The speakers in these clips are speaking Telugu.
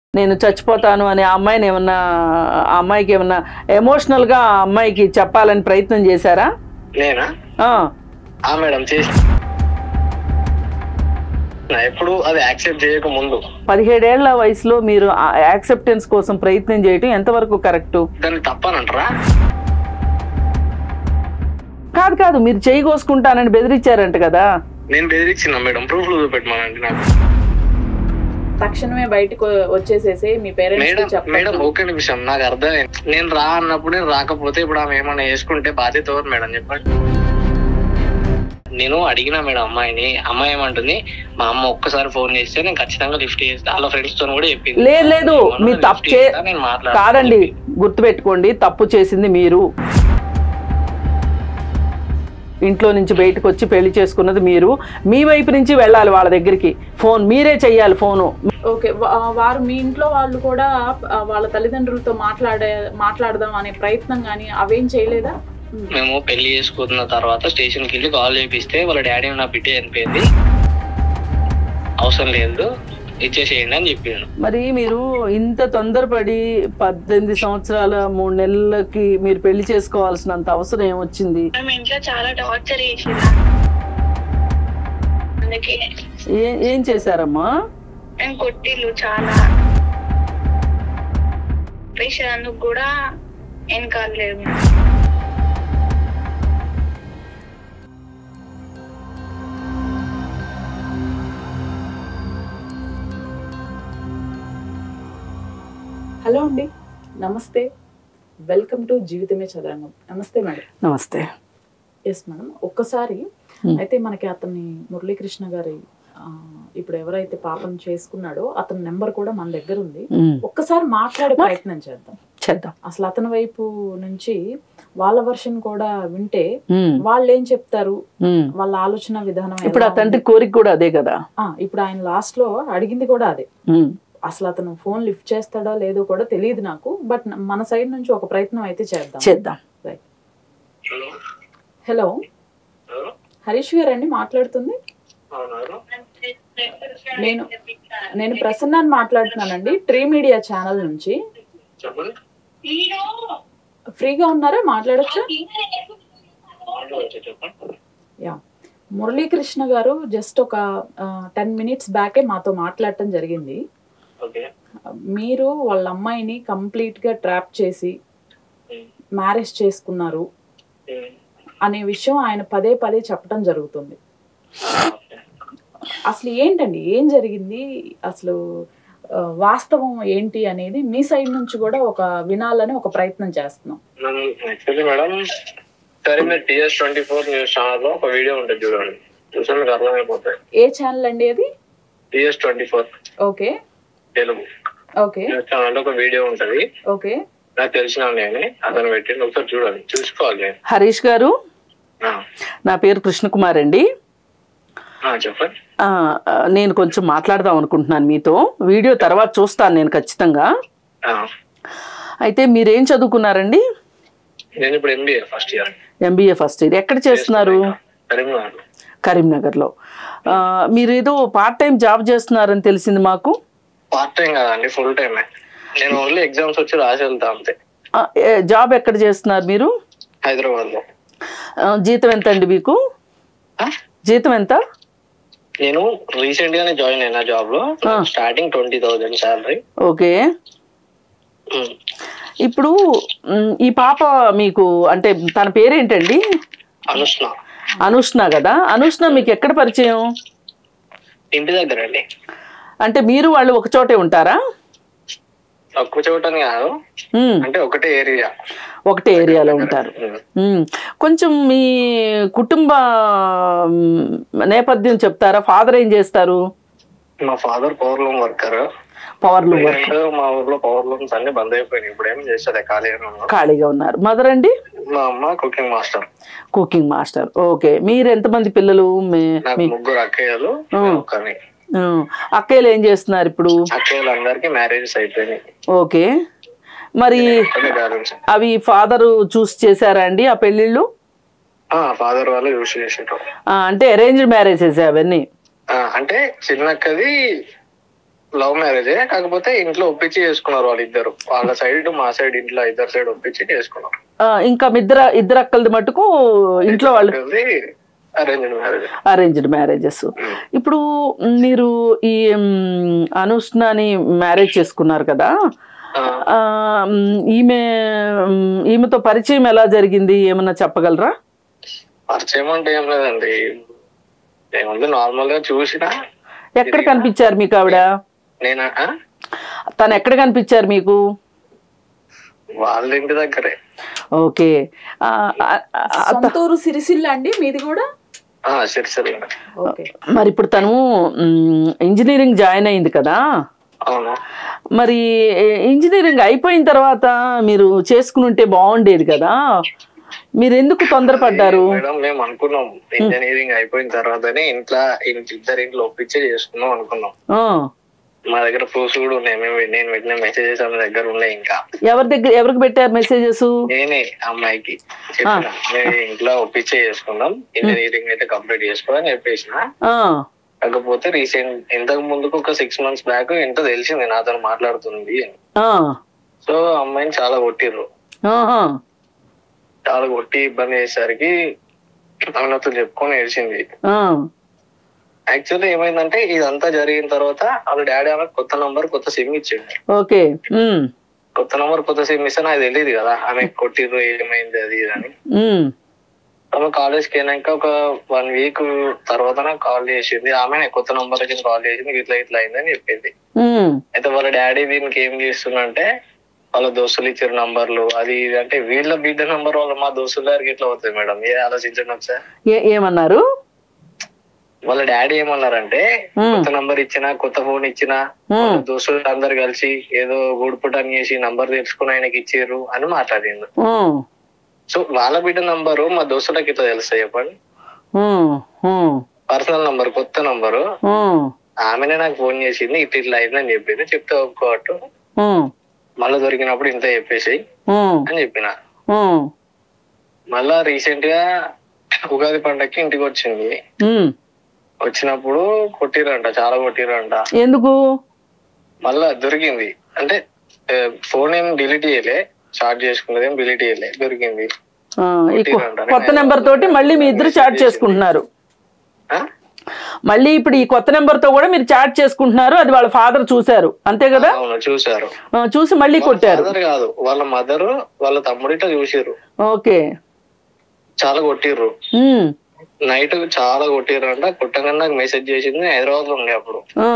నేను చచ్చిపోతాను అని ఆ అమ్మాయిని ఏమన్నా ఆ అమ్మాయికి ఏమన్నా ఎమోషనల్గా ఆ అమ్మాయికి చెప్పాలని ప్రయత్నం చేశారా నేనా ఆ, ఆ మేడం చేసి ఎప్పుడు అది యాక్సెప్ట్ చేయక ముందు పదిహేడేళ్ల వయసులో మీరు యాక్సెప్టెన్స్ కోసం ప్రయత్నం చేయటం ఎంతవరకు కరెక్ట్ దాన్ని తప్పనంటారా కాదు కాదు మీరు చేయి కోసుకుంటానని బెదిరించారంట కదా నేను బెదిరించిన మేడం ప్రూఫ్లు చూపెట్టమనండి నాకు తక్షణమే బయటకు వచ్చేసేసి మీ పేరెంట్స్ మేడం మేడం చెప్పండి ఒక్క నిమిషం నాకు అర్థమైంది నేను రా అన్నప్పుడు నేను రాకపోతే ఇప్పుడు ఆమె ఏమైనా చేసుకుంటే బాధ్యత ఎవరు మేడం చెప్పండి నేను అడిగినా మేడం అమ్మాయిని అమ్మాయి ఏమంటుంది మా అమ్మ ఒక్కసారి ఫోన్ చేస్తే నేను ఖచ్చితంగా లిఫ్ట్ చేస్తా వాళ్ళ ఫ్రెండ్స్ తో కూడా చెప్పింది లేదు లేదు ఏమన్నా మీ lift తప్పు చే చేస్తా, నేను మాట్లాడతా కాదండి అని చెప్పింది. గుర్తుపెట్టుకోండి తప్పు చేసింది మీరు ఇంట్లో నుంచి బయటకు వచ్చి పెళ్లి చేసుకున్నది మీరు మీ వైపు నుంచి వెళ్ళాలి వాళ్ళ దగ్గరికి ఫోన్ మీరే చెయ్యాలి ఫోను ఓకే వా- వారు మీ ఇంట్లో వాళ్ళు కూడా ఆ, వాళ్ళ తల్లిదండ్రులతో మాట్లాడే మాట్లాడదాం అనే ప్రయత్నం కానీ అవేం చేయలేదా మేము పెళ్లి చేసుకున్న తర్వాత స్టేషన్ కి వెళ్ళి కాల్ చేపిస్తే వాళ్ళ డాడీ నా బిడ్డ చనిపోయింది అవసరం లేదు ఇచ్చేసేయండి అని చెప్పిండు మరి మీరు ఇంత తొందరపడి పద్దెనిమిది సంవత్సరాల మూడు నెలలకి మీరు పెళ్లి చేసుకోవాల్సినంత అవసరం ఏమొచ్చింది మేము ఇంట్లో చాలా టార్చర్ చేసింది అందుకే ఏ ఏం చేశారమ్మా మేము కొట్టిల్లు చాలా ప్రెషర్ అందుకు కూడా వెనకాలేదు హలో అండి నమస్తే వెల్కమ్ టు జీవితమే చదరంగం నమస్తే మేడం నమస్తే ఎస్ మేడం ఒక్కసారి అయితే మనకి అతన్ని మురళీకృష్ణ గారి ఆ, ఇప్పుడు ఎవరైతే పాపం చేసుకున్నాడో అతని నెంబర్ కూడా మన దగ్గర ఉంది ఉమ్, ఒక్కసారి మాట్లాడే ప్రయత్నం చేద్దాం చేద్దాం అసలు అతని వైపు నుంచి వాళ్ళ వర్షన్ కూడా వింటే ఉమ్, వాళ్ళు ఏం చెప్తారు ఉమ్. వాళ్ళ ఆలోచన విధానం ఇప్పుడు ఆ ఎలా తండ్రి ఉంది? కోరిక కూడా అదే కదా ఆ, ఇప్పుడు ఆయన లాస్ట్ లో అడిగింది కూడా అదే ఉమ్, అసలు అతను ఫోన్ లిఫ్ట్ చేస్తాడో లేదో కూడా తెలియదు నాకు బట్ మన సైడ్ నుంచి ఒక ప్రయత్నం అయితే చేద్దాం చేద్దాం Right. హలో హరీష్ గారు అండి మాట్లాడుతుంది నేను నేను ప్రసన్నాన్ని మాట్లాడుతున్నానండి ట్రీ మీడియా ఛానల్ నుంచి చెప్పండి ఫ్రీగా ఉన్నారా మాట్లాడొచ్చా చెప్పండి యా మురళీకృష్ణ గారు జస్ట్ ఒక టెన్ మినిట్స్ బ్యాకే మాతో మాట్లాడటం జరిగింది ఓకే మీరు వాళ్ళ అమ్మాయిని కంప్లీట్ గా ట్రాప్ చేసి మ్యారేజ్ చేసుకున్నారు అనే విషయం ఆయన పదే పదే చెప్పడం జరుగుతుంది అసలు ఏంటండి ఏం జరిగింది అసలు ఆ, వాస్తవం ఏంటి అనేది మీ సైడ్ నుంచి కూడా ఒక వినాలని ఒక ప్రయత్నం చేస్తున్నాం యాక్చువల్లీ మేడం సరే మీరు T S twenty four news channel లో ఒక వీడియో ఉంటుంది చూడండి చూస్తే మీకు అర్థమైపోతాయి ఏ ఛానల్ అండి అది T S twenty four okay Telugu okay news channel లో ఒక వీడియో ఉంటది ఓకే నాకు తెలిసిన నేను అతను పెట్టింది ఒకసారి చూడండి చూసుకోవాలి నేను. హరీష్ గారు ఆ, నా పేరు కృష్ణకుమార్ అండి ఆ, చెప్పండి ఆ, ఆ, నేను కొంచెం మాట్లాడదాం అనుకుంటున్నాను మీతో వీడియో తర్వాత చూస్తాను నేను ఖచ్చితంగా ఆ, అయితే మీరేం చదువుకున్నారండి నేను ఇప్పుడు MBA first year MBA first year ఎక్కడ చేస్తున్నారు కరీంనగర్ కరీంనగర్లో ఆ, మీరు ఏదో పార్ట్ టైం జాబ్ చేస్తున్నారని తెలిసింది మాకు పార్ట్ టైం కదండి ఫుల్ టైమే నేను ఓన్లీ ఎగ్జామ్స్ వచ్చి రాసి వెళ్తా అంతే ఆ, ఏ- జాబ్ ఎక్కడ చేస్తున్నారు మీరు హైదరాబాద్ లో ఆ, జీతం ఎంత అండి మీకు ఆ? జీతం ఎంత నేను రీసెంట్ గానే జాయిన్ అయినా జాబ్ లో ఆ. Starting twenty thousand salary okay ఇప్పుడు మ్, ఈ పాప మీకు అంటే తన పేరేంటండి అనుష్ణ అనుష్ణ కదా అనుష్ణ మీకు ఎక్కడ పరిచయం ఇంటి దగ్గర అండి అంటే మీరు వాళ్ళు ఒక చోటే ఉంటారా తక్కువ చోటని కాదు మ్, అంటే ఒకటే ఏరియా ఒకటే ఏరియాలో ఉంటారు మ్, కొంచెం మీ కుటుంబ మ్, నేపథ్యం చెప్తారా ఫాదర్ ఏం చేస్తారు మా father power loom worker power loom work మా ఊర్లో పవర్ లూమ్స్ అన్ని బంద్ అయిపోయినాయి ఇప్పుడు ఏం చేస్తుంది ఖాళీగానే ఉన్నాం ఖాళీగా ఉన్నారు మదర్ అండి మా అమ్మ cooking master cooking master okay మీరు ఎంతమంది పిల్లలు మీ- నాకు మీ- ముగ్గురు అక్కయ్యలు ఆ. ఒక్కని ఆ, అక్కయ్యలు ఏం చేస్తున్నారు ఇప్పుడు అక్కయ్యలందరికీ మ్యారేజెస్ అయిపోయినాయి ఓకే మరి ఒక్కటే బ్యాలెన్స్ అవి ఫాదర్ చూస్ చేశారా అండి ఆ పెళ్ళిళ్ళు ఫాదర్ వాళ్ళు యూస్ చేసిండ్రు ఆ, అంటే అరేంజ్డ్ మ్యారేజెస్ అవన్నీ ఆ, అంటే చిన్నక్కది లవ్ మ్యారేజే కాకపోతే ఇంట్లో ఒప్పించి చేసుకున్నారు వాళ్ళిద్దరు వాళ్ళ సైడ్ మా సైడ్ ఇంట్లో ఇద్దరు సైడ్ ఒప్పించి చేసుకున్నారు ఆ, ఇంకా మీ ఇద్దరు ఇద్దరు అక్కలది మటుకు ఇంట్లో వాళ్ళు అరేంజ్డ్ మ్యారేజ్ అరేంజ్డ్ మ్యారేజెస్ ఇప్పుడు మీరు ఈ మ్, అనుష్ణని మ్యారేజ్ చేసుకున్నారు కదా ఆ, మ్, ఈమె మ్, ఈమెతో పరిచయం ఎలా జరిగింది ఏమన్నా చెప్పగలరా పరిచయం అంటే ఏం లేదండి ఏముంది నార్మల్ గా చూసినా ఎక్కడ కనిపించారు మీకు ఆవిడ నేను ఆ? తను ఎక్కడ కనిపించారు మీకు వాళ్ళ ఇంటి దగ్గరే ఓకే ఆ, ఆ, ఆ, సొంతూరు సిరిసిల్ల అండి మీది కూడా ఆ సిరిసిల్ల ఓకే మరి ఇప్పుడు తను మ్, ఇంజనీరింగ్ జాయిన్ అయింది కదా అవును మరి ఏ- ఇంజనీరింగ్ అయిపోయిన తర్వాత మీరు చేసుకుని ఉంటే బాగుండేది కదా మీరు ఎందుకు తొందరపడ్డారు మేడం మేము అనుకున్నాం ఇంజనీరింగ్ అయిపోయిన తర్వాతనే ఇంట్లో ఇంటి ఇద్దరు ఇంట్లో ఒప్పించే చేసుకుందాం అనుకున్నాం ఆ, మా దగ్గర ప్రూఫ్స్ కూడా ఉన్నాయి మేము నేను పెట్టిన మెసేజెస్ ఆమె దగ్గర ఉన్నాయి ఇంకా ఎవరి దగ్గర ఎవరికి పెట్టారు మెసేజెస్ నేనే అమ్మాయికి చెప్పిన మేము ఇంట్లో ఒప్పించే చేసుకుందాం ఇంజనీరింగ్ అయితే కంప్లీట్ చేసుకోవాలని చెప్పేసిన కాకపోతే రీసెంట్ ఇంతకు ముందుకు ఒక సిక్స్ మంత్స్ బ్యాక్ ఎంతో తెలిసింది నాతో మాట్లాడుతుంది అని. సో అమ్మాయిని చాలా కొట్టిర్రు చాలా కొట్టి ఇబ్బంది చేసేసరికి నాతో చెప్పుకొని ఏడ్చింది యాక్చువల్లీ ఏమైందంటే ఇదంతా జరిగిన తర్వాత వాళ్ళ డాడీ ఆమె కొత్త నంబర్ కొత్త సిమ్ ఇచ్చిండు ఓకే ఉమ్, కొత్త నంబర్ కొత్త సిమ్ ఇస్తే నాకు తెలియదు కదా ఆమె కొట్టిర్రు ఏమైంది అది ఇది అని ఉమ్, ఆమె కాలేజ్కి వెళ్ళాక ఒక వన్ వీక్ తర్వాత నాకు కాల్ చేసింది ఆమె కొత్త నంబర్ కి కాల్ చేసింది ఇట్లా ఇట్లా అయిందని చెప్పింది ఉమ్, అయితే వాళ్ళ డాడీ దీనికి ఏం చేస్తుందంటే వాళ్ళ దోస్తులు ఇచ్చిన నంబర్లు అది ఇది అంటే వీళ్ళ బిడ్డ నంబర్ వాళ్ళ మా దోస్తుల దగ్గరికి ఎట్లా అవుతుంది మేడం ఏ ఆలోచించండి ఒకసారి ఏ- ఏమన్నారు వాళ్ళ డాడీ ఏమన్నారంటే ఉమ్, కొత్త నంబర్ ఇచ్చినా కొత్త ఫోన్ ఇచ్చినా ఉమ్, వాళ్ళ దోస్తులు అందరు కలిసి ఏదో గూడుపుటం చేసి నంబర్ తెలుసుకుని ఆయనకి ఇచ్చిర్రు అని మాట్లాడింది ఉమ్, సో వాళ్ళ బిడ్డ నంబరు మా దోస్తులకు ఇట్లా తెలుస్తాయి చెప్పండి ఉమ్, ఉమ్, పర్సనల్ నంబర్ కొత్త నంబరు ఉమ్, ఆమెనే నాకు ఫోన్ చేసింది ఇట్లా ఇట్లా అయిందని చెప్పింది చెప్తే ఒప్పుకోవట్టు ఉమ్, మళ్ళీ దొరికినప్పుడు ఇంత చెప్పేసి ఉమ్, అని చెప్పిన ఉమ్, మళ్ళా రీసెంట్ గా ఉగాది పండక్కి ఇంటికి వచ్చింది ఉమ్. వచ్చినప్పుడు కొట్టిరంట చాలా కొట్టిరంట ఎందుకు మళ్ళా దొరికింది అంటే ఫోన్ ఏం డిలీట్ చేయలే చార్జ్ చేసుకున్నది ఏం డిలీట్ చేయలే దొరికింది ఆ, ఈ కొ- కొత్త నెంబర్ తోటి మళ్ళీ మీ ఇద్దరు చాట్ చేసుకుంటున్నారు ఆ? మళ్ళీ ఇప్పుడు ఈ కొత్త నెంబర్ తో కూడా మీరు చాట్ చేసుకుంటున్నారు అది వాళ్ళ ఫాదర్ చూశారు అంతే కదా అవును చూసారు ఆ, చూసి మళ్ళీ కొట్టారు మదర్ కాదు వాళ్ళ మదర్ వాళ్ళ తమ్ముడిట చూసిర్రు ఓకే చాలా కొట్టిర్రు ఉమ్, నైట్ చాలా కొట్టిర్రంట కొట్టగానే నాకు మెసేజ్ చేసింది నేను హైదరాబాద్ లో ఉండే అప్పుడు ఆ,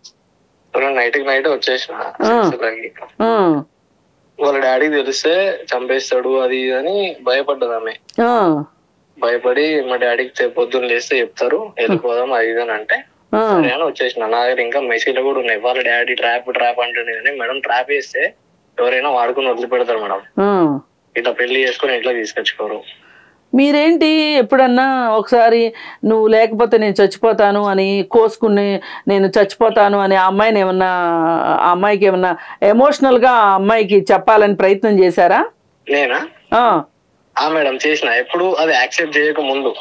నైట్ కి నైట్ వచ్చేసిన సిరిసిల్లకి. ఆ, వాళ్ళ డాడీకి తెలిస్తే చంపేస్తాడు అది ఇది అని భయపడ్డది ఆమె ఆ, భయపడి మా డాడీకి తె- పొద్దున్న లేస్తే చెప్తారు వెళ్ళిపోదాం అది ఇది అని అంటే ఆ, సరే అని వచ్చేసిన నా దగ్గర ఇంకా మెసేజ్లు కూడా ఉన్నాయి వాళ్ళ డాడీ ట్రాప్ ట్రాప్ అంటుంది కానీ మేడం ట్రాప్ వేస్తే ఎవరైనా వాడుకుని వదిలిపెడతారు మేడం ఆ. ఇట్లా పెళ్లి చేసుకుని ఇంట్లో తీసుకొచ్చుకోరు మీరేంటి ఎప్పుడన్నా ఒకసారి నువ్వు లేకపోతే నేను చచ్చిపోతాను అని కోసుకుని నేను చచ్చిపోతాను అని ఆ అమ్మాయిని ఏమన్నా ఆ అమ్మాయికి ఏమన్నా ఎమోషనల్గా ఆ అమ్మాయికి చెప్పాలని ప్రయత్నం చేశారా నేనా ఆ, ఆ మేడం చేసిన ఎప్పుడు అది యాక్సెప్ట్ చేయక ముందు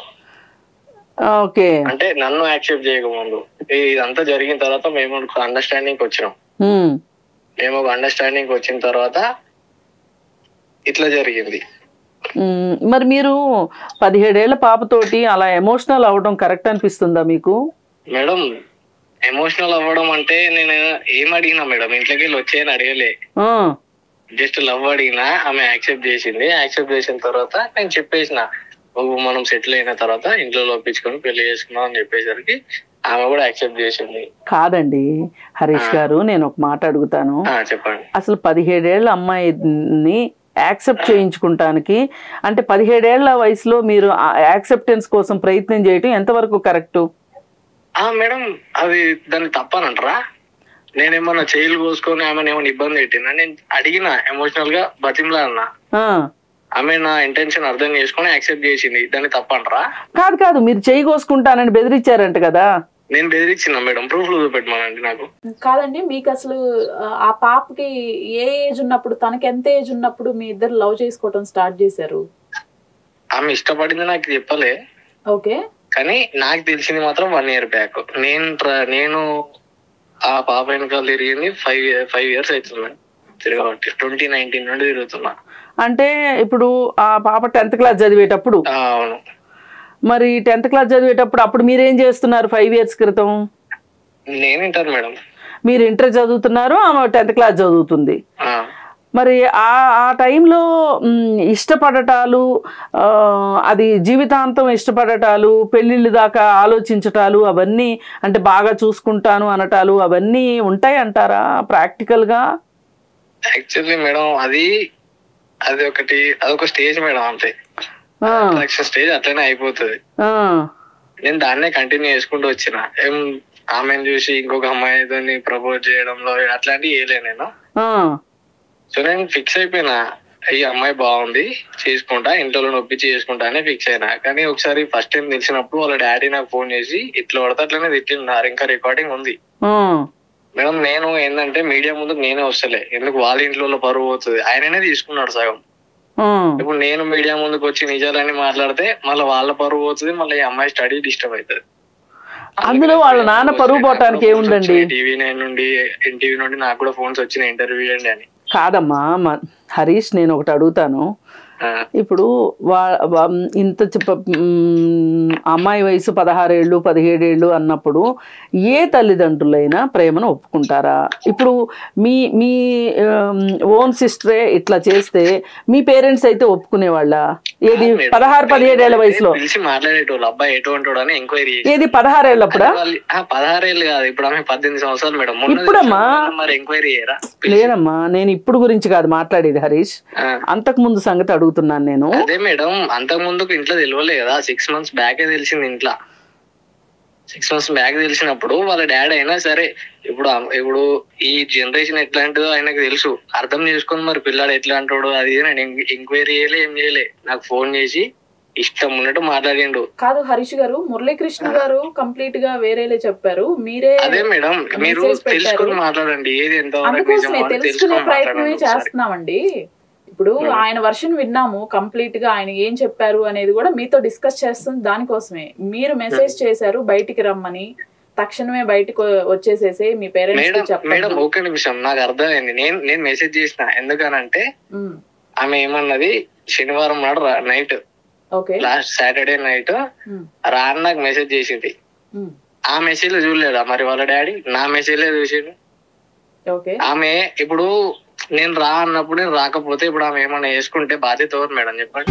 ఓకే అంటే నన్ను యాక్సెప్ట్ చేయక ముందు ఇదంతా జరిగిన తర్వాత మేము ఒక అండర్స్టాండింగ్ వచ్చినాం ఉమ్, మేము ఒక అండర్స్టాండింగ్ వచ్చిన తర్వాత ఇట్లా జరిగింది ఉమ్, మరి మీరు పదిహేడేళ్ల పాపతోటి అలా ఎమోషనల్ అవ్వడం కరెక్ట్ అనిపిస్తుందా మీకు మేడం ఎమోషనల్ అవ్వడం అంటే నేను ఏం అడిగినా మేడం ఇంట్లోకి వెళ్ళి వచ్చేయని అడగలే ఆ, జస్ట్ లవ్ అడిగినా ఆమె యాక్సెప్ట్ చేసింది యాక్సెప్ట్ చేసిన తర్వాత నేను చెప్పేసిన "నువ్వు మనం సెటిల్ అయిన తర్వాత ఇంట్లో లోపించుకొని పెళ్లి చేసుకున్నాం అని చెప్పేసరికి ఆమె కూడా యాక్సెప్ట్ చేసింది కాదండి హరీష్ గారు నేను ఒక మాట అడుగుతాను ఆ చెప్పండి అసలు పదిహేడేళ్ల అమ్మాయిని యాక్సెప్ట్ చేయించుకుంటానికి అంటే పదిహేడేళ్ల వయసులో మీరు యాక్సెప్టెన్స్ కోసం ప్రయత్నం చేయటం ఎంతవరకు కరెక్ట్ ఆ మేడం అది దాన్ని తప్పనంటారా నేనేమన్నా చేయలు కోసుకొని ఆమెను ఏమైనా ఇబ్బంది పెట్టినా నేను అడిగిన ఎమోషనల్ గా బతిమలా అన్నా ఆమె నా ఇంటెన్షన్ అర్థం చేసుకొని యాక్సెప్ట్ చేసింది దాన్ని తప్పంటారా కాదు కాదు మీరు చేయి కోసుకుంటానని బెదిరించారంట కదా నేను బెదిరించిన మేడం ప్రూఫ్లు చూపెట్టమానండి నాకు కాదండి మీకు అసలు ఆ, ఆ పాపకి ఏ ఏజ్ ఉన్నప్పుడు తనకి ఎంత ఏజ్ ఉన్నప్పుడు మీ ఇద్దరు లవ్ చేసుకోవటం స్టార్ట్ చేశారు ఆమె ఇష్టపడింది నాకు చెప్పలే ఓకే కానీ నాకు తెలిసింది మాత్రం వన్ ఇయర్ బ్యాక్ నేను ట్ర- నేను ఆ పాప వెనకాల తిరిగింది ఫైవ్ ఫైవ్ ఇయర్స్ అవుతుంది తిరగబట్టి ట్వంటీ నైన్టీన్ నుండి తిరుగుతున్నా అంటే ఇప్పుడు ఆ పాప టెన్త్ క్లాస్ చదివేటప్పుడు ఆ, అవును మరి టెన్త్ క్లాస్ చదివేటప్పుడు అప్పుడు మీరేం చేస్తున్నారు ఫైవ్ ఇయర్స్ క్రితం నేను ఇంటర్ మేడం మీరు ఇంటర్ చదువుతున్నారు ఆమె టెన్త్ క్లాస్ చదువుతుంది ఆ, మరి ఆ ఆ టైంలో మ్, ఇష్టపడటాలు ఆ, అది జీవితాంతం ఇష్టపడటాలు పెళ్ళిళ్ళు దాకా ఆలోచించటాలు అవన్నీ అంటే బాగా చూసుకుంటాను అనటాలు అవన్నీ ఉంటాయి అంటారా ప్రాక్టికల్గా యాక్చువల్లీ మేడం అది అది ఒకటి అదొక స్టేజ్ మేడం అంతే అట్రాక్షన్ స్టేజ్ అట్లనే అయిపోతుంది నేను దాన్నే కంటిన్యూ చేసుకుంటూ వచ్చిన ఏం ఆమెను చూసి ఇంకొక అమ్మాయితో ప్రపోజ్ చేయడంలో అట్లాంటివి వేయలే నేను సో నేను ఫిక్స్ అయిపోయినా ఈ అమ్మాయి బాగుంది చేసుకుంటా ఇంట్లో నొప్పించి చేసుకుంటా అని ఫిక్స్ అయినా కానీ ఒకసారి ఫస్ట్ టైం తెలిసినప్పుడు వాళ్ళ డాడీ నాకు ఫోన్ చేసి ఇట్లా పడితే అట్లనే తిట్టిన్నారు ఇంకా రికార్డింగ్ ఉంది మేడం నేను ఏంటంటే మీడియా ముందుకు నేనే వస్తలే ఎందుకు వాళ్ళ ఇంట్లో పరువు పోతుంది ఆయననే తీసుకున్నాడు సగం ఇప్పుడు నేను మీడియా ముందుకు వచ్చి నిజాలని మాట్లాడితే మళ్ళీ వాళ్ళ పరువు పోతుంది మళ్ళీ ఈ అమ్మాయి స్టడీ డిస్టర్బ్ అవుతుంది అందులో వాళ్ళ నాన్న పరువు పోవటానికి ఏముందండి? టీవీ నైన్ నుండి ఎన్టీవీ నుండి నాకు కూడా ఫోన్స్ వచ్చిన ఇంటర్వ్యూ చేయండి అని కాదమ్మా మ- హరీష్ నేను ఒకటి అడుగుతాను ఆ, ఇప్పుడు వా వా- ఇంత చెప్ప మ్, అమ్మాయి వయసు పదహారేళ్ళు పదిహేడేళ్ళు అన్నప్పుడు ఏ తల్లిదండ్రులైనా ప్రేమను ఒప్పుకుంటారా ఇప్పుడు మీ మీ ఓన్ సిస్టరే ఇట్లా చేస్తే మీ పేరెంట్స్ అయితే ఒప్పుకునేవాళ్ళ ఏది మేడం, పదహారు పదిహేడేళ్ల వయసులో పిలిచి మాట్లాడేటోళ్ళు అబ్బాయి ఎటువంటి అని ఎంక్వైరీ ఏది పదహారేళ్ళప్పుడా పదహారేళ్ళు కాదు ఇప్పుడు ఆమె పద్దెనిమిది సంవత్సరాలు మేడం మొన్న ఇప్పుడమ్మా? తెలిసింది, మరి ఎంక్వైరీ చేయరా లేదమ్మా నేను ఇప్పుడు గురించి కాదు మాట్లాడేది హరీష్ ఆ, అంతకు ముందు సంగతి అడుగుతున్నాను నేను అదే మేడం అంతకు ముందుకు ఇంట్లో తెలియలే కదా సిక్స్ మంత్స్ బ్యాకే తెలిసింది ఇంట్లో సిక్స్ మంత్స్ బ్యాక్ తెలిసినప్పుడు వాళ్ళ డాడీ అయినా సరే ఇప్పుడు ఆ- ఇప్పుడు ఈ జనరేషన్ ఎట్లాంటిదో ఆయనకు తెలుసు అర్థం చేసుకొని మరి పిల్లాడు ఎట్లా అంటాడు అది ఇది నేను ఎంక్వైరీ చేయలే ఏం చేయలే నాకు ఫోన్ చేసి ఇష్టం ఉన్నట్టు మాట్లాడిండు కాదు హరీష్ గారు మురళీకృష్ణ గారు కంప్లీట్ గా వేరేలే చెప్పారు మీరే అదే మేడం మీరు మెసేజ్ పెట్టారు. తెలుసుకొని మాట్లాడండి ఏది ఎంత అందుకోసమే తెలుసుకునే ప్రయత్నమే చేస్తున్నామండి ఇప్పుడు ఆయన వర్షన్ విన్నాము కంప్లీట్ గా ఆయన ఏం చెప్పారు అనేది కూడా మీతో డిస్కస్ చేస్తుంది దానికోసమే మీరు మెసేజ్ చేశారు బయటికి రమ్మని తక్షణమే బయటకు వచ్చేసేసి మీ పేరెంట్స్ మేడం కి చెప్పండి మేడం ఒక్క నిమిషం నాకు అర్థమైంది నేను నేను మెసేజ్ చేసిన ఎందుకనంటే ఉమ్, ఆమె ఏమన్నది శనివారం నాడు night okay last Saturday night ఉమ్, రా అని నాకు మెసేజ్ చేసింది ఉమ్, ఆ మెసేజ్ చూడలేదా మరి వాళ్ళ డాడీ నా మెసేజ్ చూసిండు ఓకే ఆమె ఇప్పుడు నేను రా అన్నప్పుడు నేను రాకపోతే ఇప్పుడు ఆమె ఏమన్నా వేసుకుంటే బాధ్యత ఎవరు మేడం చెప్పండి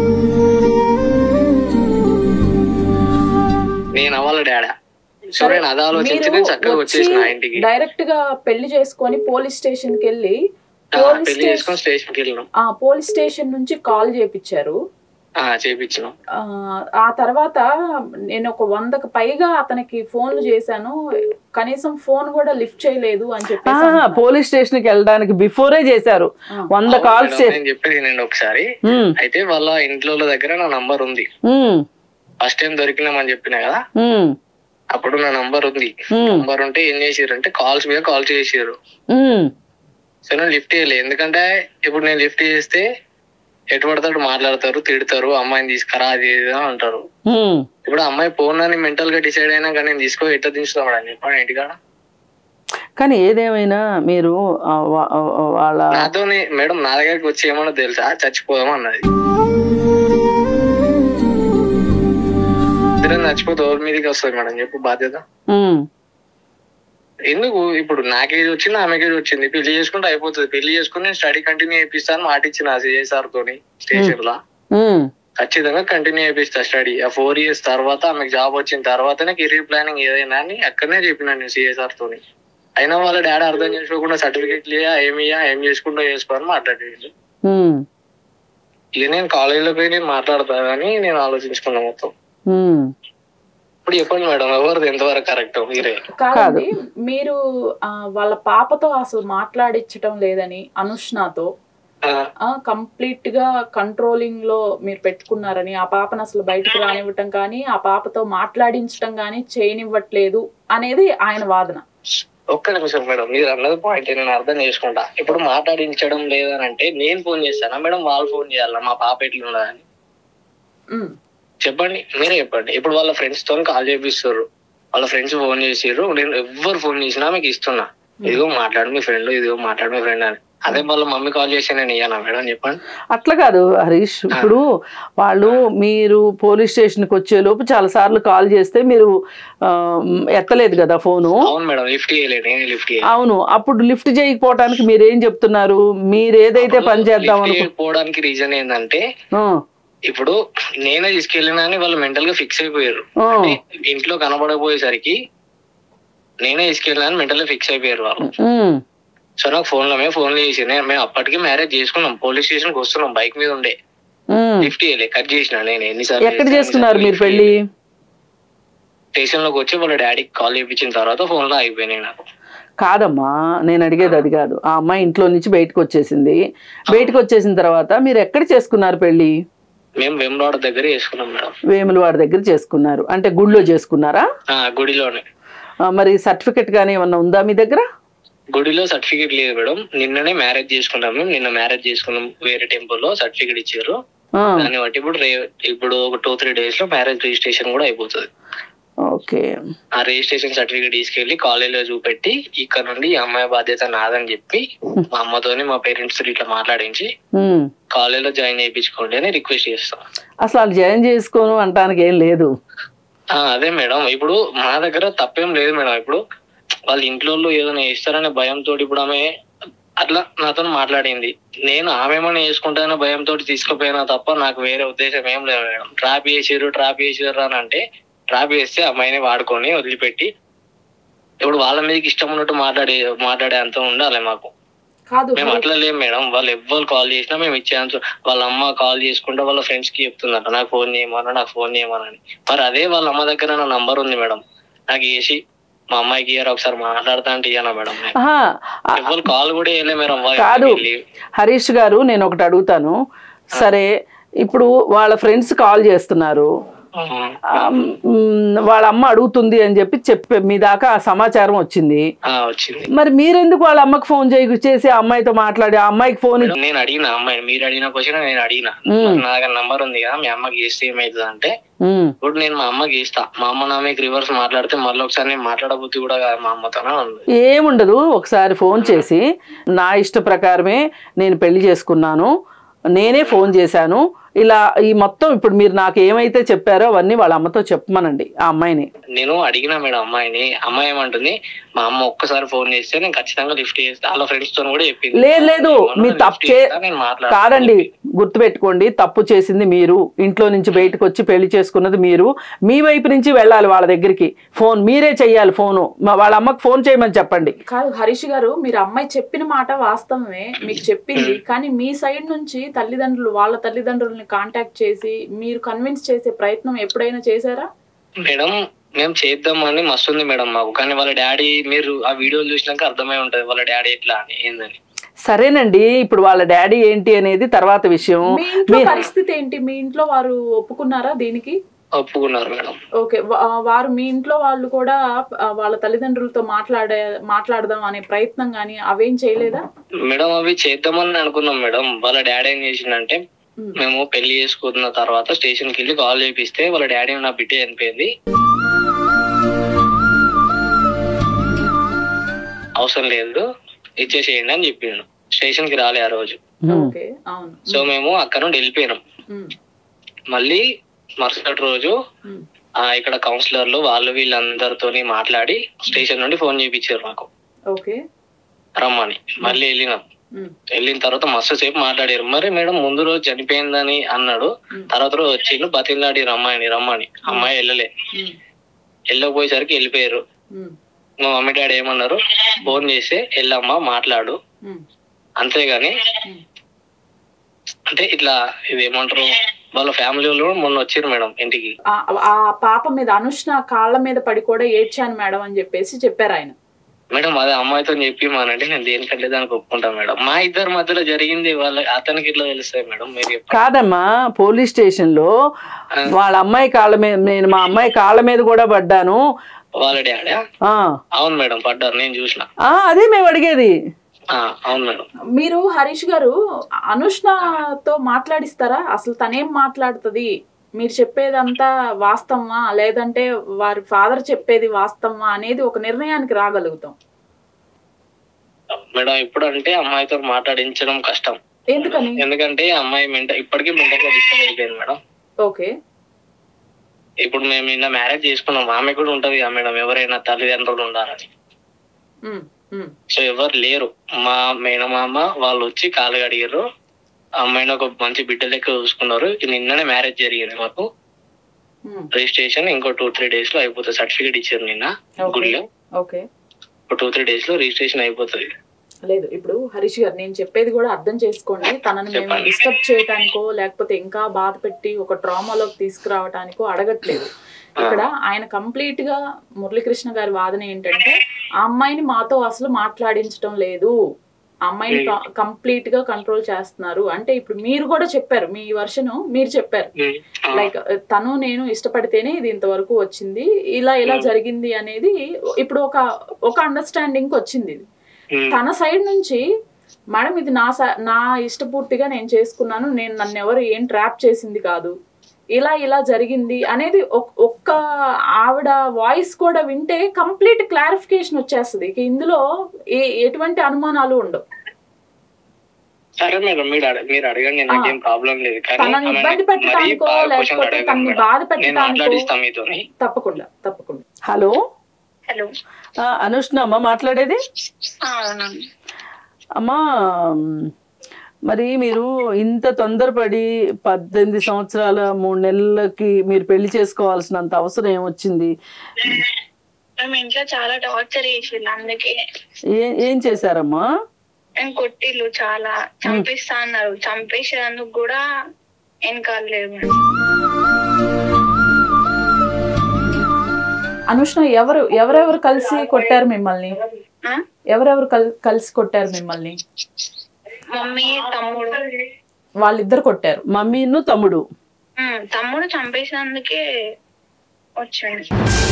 నేను అవ్వాల డాడా సో నేను అది ఆలోచించి నేను చక్కగా వచ్చేసిన ఆ ఇంటికి డైరెక్ట్ గా పెళ్లి చేసుకొని పోలీస్ స్టేషన్ కి వెళ్ళి ఆ, పోలీస్ పెళ్లి స్టేషన్ చేసుకొని స్టేషన్కి వెళ్ళినాం ఆ పోలీస్ స్టేషన్ నుంచి కాల్ చేపించారు ఆ, చేపించినాం ఆ, ఆ తర్వాత నేను ఒక వందకు పైగా అతనికి ఫోన్లు చేశాను కనీసం ఫోన్ కూడా లిఫ్ట్ చేయలేదు అని చెప్పేసి అంటున్నారు. పోలీస్ స్టేషన్ కి వెళ్ళడానికి బిఫోరే చేశారు ఆ. వంద అవును కాల్స్ మేడం, నేను చెప్పేది నేను ఒకసారి ఉమ్, అయితే వాళ్ళ ఇంట్లో వాళ్ళ దగ్గర నా నంబర్ ఉంది ఉమ్, ఫస్ట్ టైం దొరికినామని చెప్పిన కదా ఉమ్, అప్పుడు నా నంబర్ ఉంది ఉమ్, నంబర్ ఉంటే ఏం చేసారు అంటే కాల్స్ మీద కాల్ చేసారు ఉమ్, సో నేను లిఫ్ట్ చేయలే ఎందుకంటే ఇప్పుడు నేను లిఫ్ట్ చేస్తే ఎటు పడతాడు మాట్లాడతారు తిడతారు అమ్మాయిని తీసుకురా అది ఇది అని అంటారు ఉమ్. ఇప్పుడు అమ్మాయి పోన్ అని మెంటల్ గా డిసైడ్ అయినా కానీ నేను తీసుకో ఎట్లా దించుతాడు అని చెప్పండి ఇంటికాడ కానీ ఏదేమైనా మీరు ఆ, వా- ఆ, వాళ్ళ నాతోని మేడం నా దగ్గరికి వచ్చి ఏమన్నా తెలుసా చచ్చిపోదాం అన్నది ఇద్దరం చచ్చిపోతే ఎవరి మీదకి వస్తుంది మేడం చెప్పు బాధ్యత ఉమ్, ఎందుకు ఇప్పుడు నాకేజ్ వచ్చింది ఆమెకేజ్ వచ్చింది పెళ్లి చేసుకుంటే అయిపోతుంది పెళ్లి చేసుకుని నేను స్టడీ కంటిన్యూ చేపిస్తాను మాట ఇచ్చిన సిఐ సార్ తోని స్టేషన్ లో ఉమ్, ఖచ్చితంగా కంటిన్యూ చేపిస్తా స్టడీ ఆ ఫోర్ ఇయర్స్ తర్వాత ఆమెకు జాబ్ వచ్చిన తర్వాతనే కెరీర్ ప్లానింగ్ ఏదైనా అని అక్కడనే చెప్పినా నేను సిఐ సార్ తోని అయినా వాళ్ళ డాడీ అర్థం చేసుకోకుండా సర్టిఫికేట్ లియా ఏమియా ఏం చేసుకుంటూ చేసుకోని మాట్లాడేది ఉమ్, ఇక నేను కాలేజీలో పోయి నేను మాట్లాడతా అని నేను ఆలోచించుకున్నా మొత్తం ఉమ్. ఇప్పుడు చెప్పండి మేడం ఎవరిది ఎంతవరకు కరెక్ట్ మీరే కాదండి మీరు ఆ, వాళ్ళ పాపతో అసలు మాట్లాడించటం లేదని అనుష్ణతో ఆ, కంప్లీట్ గా కంట్రోలింగ్ లో మీరు పెట్టుకున్నారని ఆ పాపను అసలు బయటకు రానివ్వటం కానీ ఆ పాపతో మాట్లాడించటం కానీ చేయనివ్వట్లేదు అనేది ఆయన వాదన ఒక్క నిమిషం మేడం మీరు అన్నది పాయింట్ నేను అర్థం చేసుకుంటా ఇప్పుడు మాట్లాడించడం లేదని అంటే నేను ఫోన్ చేస్తానా మేడం వాళ్ళు ఫోన్ చేయాలా మా పాప ఎట్లున్నదని ఉమ్, చెప్పండి మీరే చెప్పండి ఇప్పుడు వాళ్ళ ఫ్రెండ్స్ తో కాల్ చేపిస్తారు వాళ్ళ ఫ్రెండ్స్ ఫోన్ చేసిర్రు నేను ఎవ్వరు ఫోన్ చేసినా మీకు ఇస్తున్నా ఇదిగో మాట్లాడు మీ ఫ్రెండ్ ఇదిగో మాట్లాడు మీ ఫ్రెండ్ అని అదే వాళ్ళ మమ్మీ కాల్ చేసి నేను ఇయ్యానా మేడం చెప్పండి అట్లా కాదు హరీష్ ఇప్పుడు వాళ్ళు మీరు పోలీస్ స్టేషన్కి వచ్చే లోపు చాలా సార్లు కాల్ చేస్తే మీరు ఆ, ఎత్తలేదు కదా ఫోను అవును మేడం లిఫ్ట్ చేయలేదు నేను లిఫ్ట్ అవును అప్పుడు లిఫ్ట్ చేయకపోవడానికి మీరు ఏం చెప్తున్నారు మీరు ఏదైతే పని చేద్దాం అనుకో పోవడానికి రీజన్ ఏంటంటే ఆ, ఇప్పుడు నేనే తీసుకెళ్ళినా అని వాళ్ళు మెంటల్ గా ఫిక్స్ అయిపోయారు ఆ, అంటే ఇంట్లో కనబడకపోయేసరికి నేనే తీసుకెళ్ళినా అని మెంటల్ గా ఫిక్స్ అయిపోయారు వాళ్ళు ఉమ్, సో నాకు ఫోన్ లో మేము ఫోన్ చేసి నేను- మేము అప్పటికి మ్యారేజ్ చేసుకున్నాం పోలీస్ స్టేషన్ కి వస్తున్నాం బైక్ మీద ఉండే ఉమ్. లిఫ్ట్ చేయలే కట్ చేసిన నేను ఎన్నిసార్లు ఎక్కడ చేసినా, చేసుకున్నారు మీరు ఎన్నిసార్లు పెళ్లి స్టేషన్ లోకి వచ్చి వాళ్ళ డాడీకి కాల్ చేయించిన తర్వాత ఫోన్ లో అయిపోయినాయి నాకు కాదమ్మా నేను అడిగేది అది కాదు ఆ అమ్మాయి ఇంట్లో నుంచి బయటకు వచ్చేసింది బయటకు వచ్చేసిన తర్వాత మీరు ఎక్కడ చేసుకున్నారు పెళ్లి మేము వెమ్రాడ్ దగ్గర చేసుకున్నాం మేడం వేములవాడ దగ్గర చేసుకున్నారు అంటే గుడిలో చేసుకున్నారా ఆ గుడిలోనే ఆ, మరి సర్టిఫికెట్ గానీ ఏమన్నా ఉందా మీ దగ్గర గుడిలో సర్టిఫికేట్ లేదు మేడం నిన్ననే మ్యారేజ్ చేసుకున్నాం మేము నిన్న మ్యారేజ్ చేసుకున్నాం వేరే టెంపుల్ లో సర్టిఫికేట్ ఇచ్చారు ఆ, దాన్ని బట్టి ఇప్పుడు రే- ఇప్పుడు ఒక టూ త్రీ డేస్ లో మ్యారేజ్ రిజిస్ట్రేషన్ కూడా అయిపోతుంది ఓకే ఆ రిజిస్ట్రేషన్ సర్టిఫికేట్ తీసుకెళ్లి కాలేజీలో చూపెట్టి ఇక్కడ నుండి ఈ అమ్మాయి బాధ్యత నాదని చెప్పి మా అమ్మతోని మా పేరెంట్స్ ఇట్లా మాట్లాడించి ఉమ్. కాలేజీలో జాయిన్ చేయించుకోండి అని రిక్వెస్ట్ చేస్తాం అసలు వాళ్ళు జాయిన్ చేసుకోను అంటానికి ఏం లేదు ఆ, అదే మేడం ఇప్పుడు మా దగ్గర తప్పేం లేదు మేడం ఇప్పుడు వాళ్ళ ఇంట్లో వాళ్ళు ఏదైనా చేస్తారనే భయంతో ఇప్పుడు ఆమె అట్లా నాతో మాట్లాడింది నేను ఆమె ఏమైనా చేసుకుంటాననే భయంతో తీసుకుపోయినా తప్ప నాకు వేరే ఉద్దేశం ఏం లేదు మేడం ట్రాప్ చేసిర్రు ట్రాప్ చేసిర్రు అని అంటే ట్రాప్ చేస్తే అమ్మాయిని వాడుకొని వదిలిపెట్టి ఇప్పుడు వాళ్ళ మీదకి ఇష్టం ఉన్నట్టు మాట్లాడే మాట్లాడే అంత ఉండాలి మాకు కాదు మేము అట్లా లేం మేడం వాళ్ళు ఎవ్వరు కాల్ చేసినా మేము ఇచ్చేంత వాళ్ళ అమ్మ కాల్ చేసుకుంటే వాళ్ళ ఫ్రెండ్స్ కి చెప్తుందట నాకు ఫోన్ చేయమన్నా నాకు ఫోన్ చేయమని మరి అదే వాళ్ళ అమ్మ దగ్గర నా నంబర్ ఉంది మేడం నాకు చేసి మా అమ్మాయికి ఇయ్యారు ఒకసారి మాట్లాడతా అంటే ఇయ్యనా మేడం నేను. ఆహా, ఆ, ఎవ్వరు కాల్ కూడా చేయలే మేడం వాళ్ళ కాదు ఇంటికి వెళ్ళి. హరీష్ గారు నేను ఒకటి అడుగుతాను సరే ఇప్పుడు వాళ్ళ ఫ్రెండ్స్ కాల్ చేస్తున్నారు ఆహా. ఆ, మ్, వాళ్ళ అమ్మ అడుగుతుంది అని చెప్పి చెప్పే మీ దాకా ఆ సమాచారం వచ్చింది ఆ, వచ్చింది మరి మీరెందుకు వాళ్ళ అమ్మకి ఫోన్ చేయ చేసి ఆ అమ్మాయితో మాట్లాడి ఆ అమ్మాయికి ఫోన్ ఇచ్చి మేడం, నేను అడిగిన అమ్మాయిని మీరు అడిగిన క్వశ్చన్ నేను అడిగిన మ్మ్. మరి నా దగ్గర నంబర్ ఉంది కదా మీ అమ్మకి చేస్తే ఏమైతుంది అంటే ఉమ్, ఇప్పుడు నేను మా అమ్మకి ఇస్తా మా అమ్మ నా మీకు రివర్స్ మాట్లాడితే మళ్ళీ ఒకసారి నేను మాట్లాడబుద్ధి కూడా కాదు మా అమ్మతోనే ఉంది ఏముండదు ఒకసారి ఫోన్ చేసి నా ఇష్ట ప్రకారమే నేను పెళ్లి చేసుకున్నాను నేనే ఫోన్ చేశాను ఇలా ఈ మొత్తం ఇప్పుడు మీరు నాకు ఏమైతే చెప్పారో అవన్నీ వాళ్ళ అమ్మతో చెప్పమనండి ఆ అమ్మాయిని నేను అడిగిన మేడం అమ్మాయిని అమ్మాయి ఏమంటుంది మా అమ్మ ఒక్కసారి ఫోన్ చేస్తే నేను ఖచ్చితంగా లిఫ్ట్ చేస్తా వాళ్ళ ఫ్రెండ్స్ తో కూడా చెప్పింది లేదు లేదు ఏమన్నా మీ lift తప్పు చే చేస్తా, నేను మాట్లాడతా కాదండి అని చెప్పి. గుర్తుపెట్టుకోండి తప్పు చేసింది మీరు ఇంట్లో నుంచి బయటకు వచ్చి పెళ్లి చేసుకున్నది మీరు మీ వైపు నుంచి వెళ్ళాలి వాళ్ళ దగ్గరికి ఫోన్ మీరే చెయ్యాలి ఫోను మా- వాళ్ళ అమ్మకి ఫోన్ చేయమని చెప్పండి కాదు హరీష్ గారు మీరు అమ్మాయి చెప్పిన మాట వాస్తవమే మీకు చెప్పింది కానీ మీ సైడ్ నుంచి తల్లిదండ్రులు వాళ్ళ తల్లిదండ్రులని కాంటాక్ట్ చేసి మీరు కన్విన్స్ చేసే ప్రయత్నం ఎప్పుడైనా చేశారా మేడం మేము చేద్దామని మస్తు ఉంది మేడం మాకు కానీ వాళ్ళ డాడీ మీరు ఆ వీడియోలు చూసినాక అర్థమై ఉంటది వాళ్ళ డాడీ ఎట్లా అని ఏందని సరేనండి ఇప్పుడు వాళ్ళ డాడీ ఏంటి అనేది తర్వాత విషయం మీ ఇంట్లో మీ- పరిస్థితి ఏంటి మీ ఇంట్లో వారు ఒప్పుకున్నారా దీనికి ఒప్పుకున్నారు మేడం ఓకే వా- వారు మీ ఇంట్లో వాళ్ళు కూడా ఆ, వాళ్ళ తల్లిదండ్రులతో మాట్లాడే మాట్లాడదాం అనే ప్రయత్నం కానీ అవేం చేయలేదా మేడం అవి చేద్దామని అనుకున్నాం మేడం వాళ్ళ డాడీ ఏం చేసిందంటే మ్మ్. మేము పెళ్లి చేసుకున్న తర్వాత స్టేషన్ కి వెళ్ళి కాల్ చేపిస్తే వాళ్ళ డాడీ నా బిడ్డ చనిపోయింది అవసరం లేదు ఇచ్చేసేయండి అని చెప్పిండు స్టేషన్ కి రాలే ఆ రోజు ఉమ్, ఓకే అవును సో మేము అక్కడ నుండి వెళ్ళిపోయినాం ఉమ్, మళ్ళీ మరుసటి రోజు ఉమ్, ఆ ఇక్కడ కౌన్సిలర్లు వాళ్ళు వీళ్ళందరితోని మాట్లాడి స్టేషన్ నుండి ఫోన్ చేయించారు మాకు ఓకే రమ్మని మళ్ళీ వెళ్ళినాం ఉమ్, వెళ్ళిన తర్వాత మస్తు సేపు మాట్లాడారు మరి మేడం ముందు రోజు చనిపోయిందని అన్నాడు ఉమ్, తర్వాత రోజు వచ్చిండు బతిలాడి రమ్మాయిని రమ్మని అమ్మాయి వెళ్ళలే ఉమ్, వెళ్ళకపోయేసరికి వెళ్ళిపోయారు ఉమ్, మా మమ్మీ డాడీ ఏమన్నారు ఫోన్ చేస్తే వెళ్ళమ్మా మాట్లాడు ఉమ్, అంతేగాని ఉమ్. అంటే ఇట్లా ఇది ఏమంటారు వాళ్ళ ఫ్యామిలీ వాళ్ళు కూడా మొన్న వచ్చారు మేడం ఇంటికి ఆ- ఆ పాప మీద అనుష్ణ కాళ్ళ మీద పడి కూడా ఏడ్చాను మేడం అని చెప్పేసి చెప్పారు ఆయన మేడం అదే అమ్మాయితో చెప్పి మానంటే నేను దేనికంటే దానికి ఒప్పుకుంటాను మేడం మా ఇద్దరి మధ్యలో జరిగింది వాళ్ళ అతనికి ఇట్లా తెలుస్తాయి మేడం మీరు చెప్పండి. కాదమ్మా పోలీస్ స్టేషన్ లో వాళ్ళ అమ్మాయి కాళ్ళ మీద నేను మా అమ్మాయి కాళ్ళ మీద కూడా పడ్డాను వాళ్ళ డాడీ ఆ అవును మేడం పడ్డారు నేను చూసిన ఆ, అదే మేము అడిగేది ఆ, అవును మేడం మీరు హరీష్ గారు అనుష్ణతో మాట్లాడిస్తారా అసలు తనేం మాట్లాడుతుంది మీరు చెప్పేదంతా వాస్తవమా లేదంటే వారి ఫాదర్ చెప్పేది వాస్తవమా అనేది ఒక నిర్ణయానికి రాగలుగుతాం మేడం ఇప్పుడు అంటే అమ్మాయితో మాట్లాడించడం కష్టం ఎందుకని ఎందుకంటే అమ్మాయి మెంట ఇప్పటికీ మెంటల్ గా డిస్టర్బ్ అయిపోయింది మేడం ఓకే ఇప్పుడు మేము నిన్న మ్యారేజ్ చేసుకున్నాం ఆమె కూడా ఉంటది కదా మేడం ఎవరైనా తల్లిదండ్రులు ఉండాలని ఉమ్, ఉమ్, సో ఎవరు లేరు మా మేనమామ వాళ్ళు వచ్చి కాలు కడిగారు అమ్మాయిని ఒక మంచి బిడ్డ లెక్క చూసుకున్నారు నిన్ననే మ్యారేజ్ జరిగింది మాకు ఉమ్, రిజిస్ట్రేషన్ ఇంకో టూ త్రీ డేస్ లో అయిపోతుంది సర్టిఫికేట్ ఇచ్చారు నిన్న ఓకే గుడిలో ఓకే ఒక టూ త్రీ డేస్ లో రిజిస్ట్రేషన్ అయిపోతుంది లేదు ఇప్పుడు హరీష్ గారు నేను చెప్పేది కూడా అర్థం చేసుకోండి తనని మేము చెప్పండి. డిస్టర్బ్ చేయటానికో లేకపోతే ఇంకా బాధ పెట్టి ఒక ట్రామాలోకి తీసుకురావటానికో అడగట్లేదు ఇక్కడ ఆయన కంప్లీట్ గా మురళీకృష్ణ గారి వాదన ఏంటంటే ఆ అమ్మాయిని మాతో అసలు మాట్లాడించడం లేదు ఆ అమ్మాయిని కంప్లీట్ గా కంట్రోల్ చేస్తున్నారు అంటే ఇప్పుడు మీరు కూడా చెప్పారు మీ వర్షను మీరు చెప్పారు ఉమ్, ఆ, లైక్ తను నేను ఇష్టపడితేనే ఇది ఇంతవరకు వచ్చింది ఇలా ఇలా జరిగింది అనేది ఇప్పుడు ఒక ఒక అండర్స్టాండింగ్ వచ్చింది ఇది ఉమ్, తన సైడ్ నుంచి మేడం ఇది నా స- నా ఇష్టపూర్తిగా నేను చేసుకున్నాను నేను నన్ను ఎవరు ఏం ట్రాప్ చేసింది కాదు ఇలా ఇలా జరిగింది అనేది ఒక్- ఒక్క ఆవిడ వాయిస్ కూడా వింటే కంప్లీట్ క్లారిఫికేషన్ వచ్చేస్తుంది ఇక ఇందులో ఏ ఎటువంటి అనుమానాలు ఉండవు సరే మేడం మీరు అడ- మీరు అడగండి నాకేం ప్రాబ్లం లేదు కానీ తనని ఆమెని ఇబ్బంది మరీ పెట్టడానికో బాగా క్వశ్చన్ లేకపోతే అడగండి తనని మేడం. బాధ నేను పెట్టడానికో మాట్లాడిస్తాను మీతోని తప్పకుండా తప్పకుండా హలో హలో ఆ, అనుష్ణ అమ్మ మాట్లాడేది అవునా అమ్మా మ్, మరి మీరు ఇంత తొందరపడి పద్దెనిమిది సంవత్సరాల మూడు నెలలకి మీరు పెళ్లి చేసుకోవాల్సినంత అవసరం ఏమొచ్చింది మేము ఇంట్లో చాలా టార్చర్ చేసిండు అందుకే ఏ ఏం చేశారమ్మా నేను కొట్టిల్లు చాలా చంపిస్తా అన్నారు చంపేసేందుకు కూడా వెనకాలేదు మేడం అనుష్ణ ఎవరు ఎవరెవరు కలిసి కొట్టారు మిమ్మల్ని ఆ? ఎవరెవరు కల్- కలిసి కొట్టారు మిమ్మల్ని మమ్మీ తమ్ముడు వాళ్ళిద్దరు కొట్టారు మమ్మీను తమ్ముడు ఉమ్, తమ్ముడు చంపేసినందుకే వచ్చాడు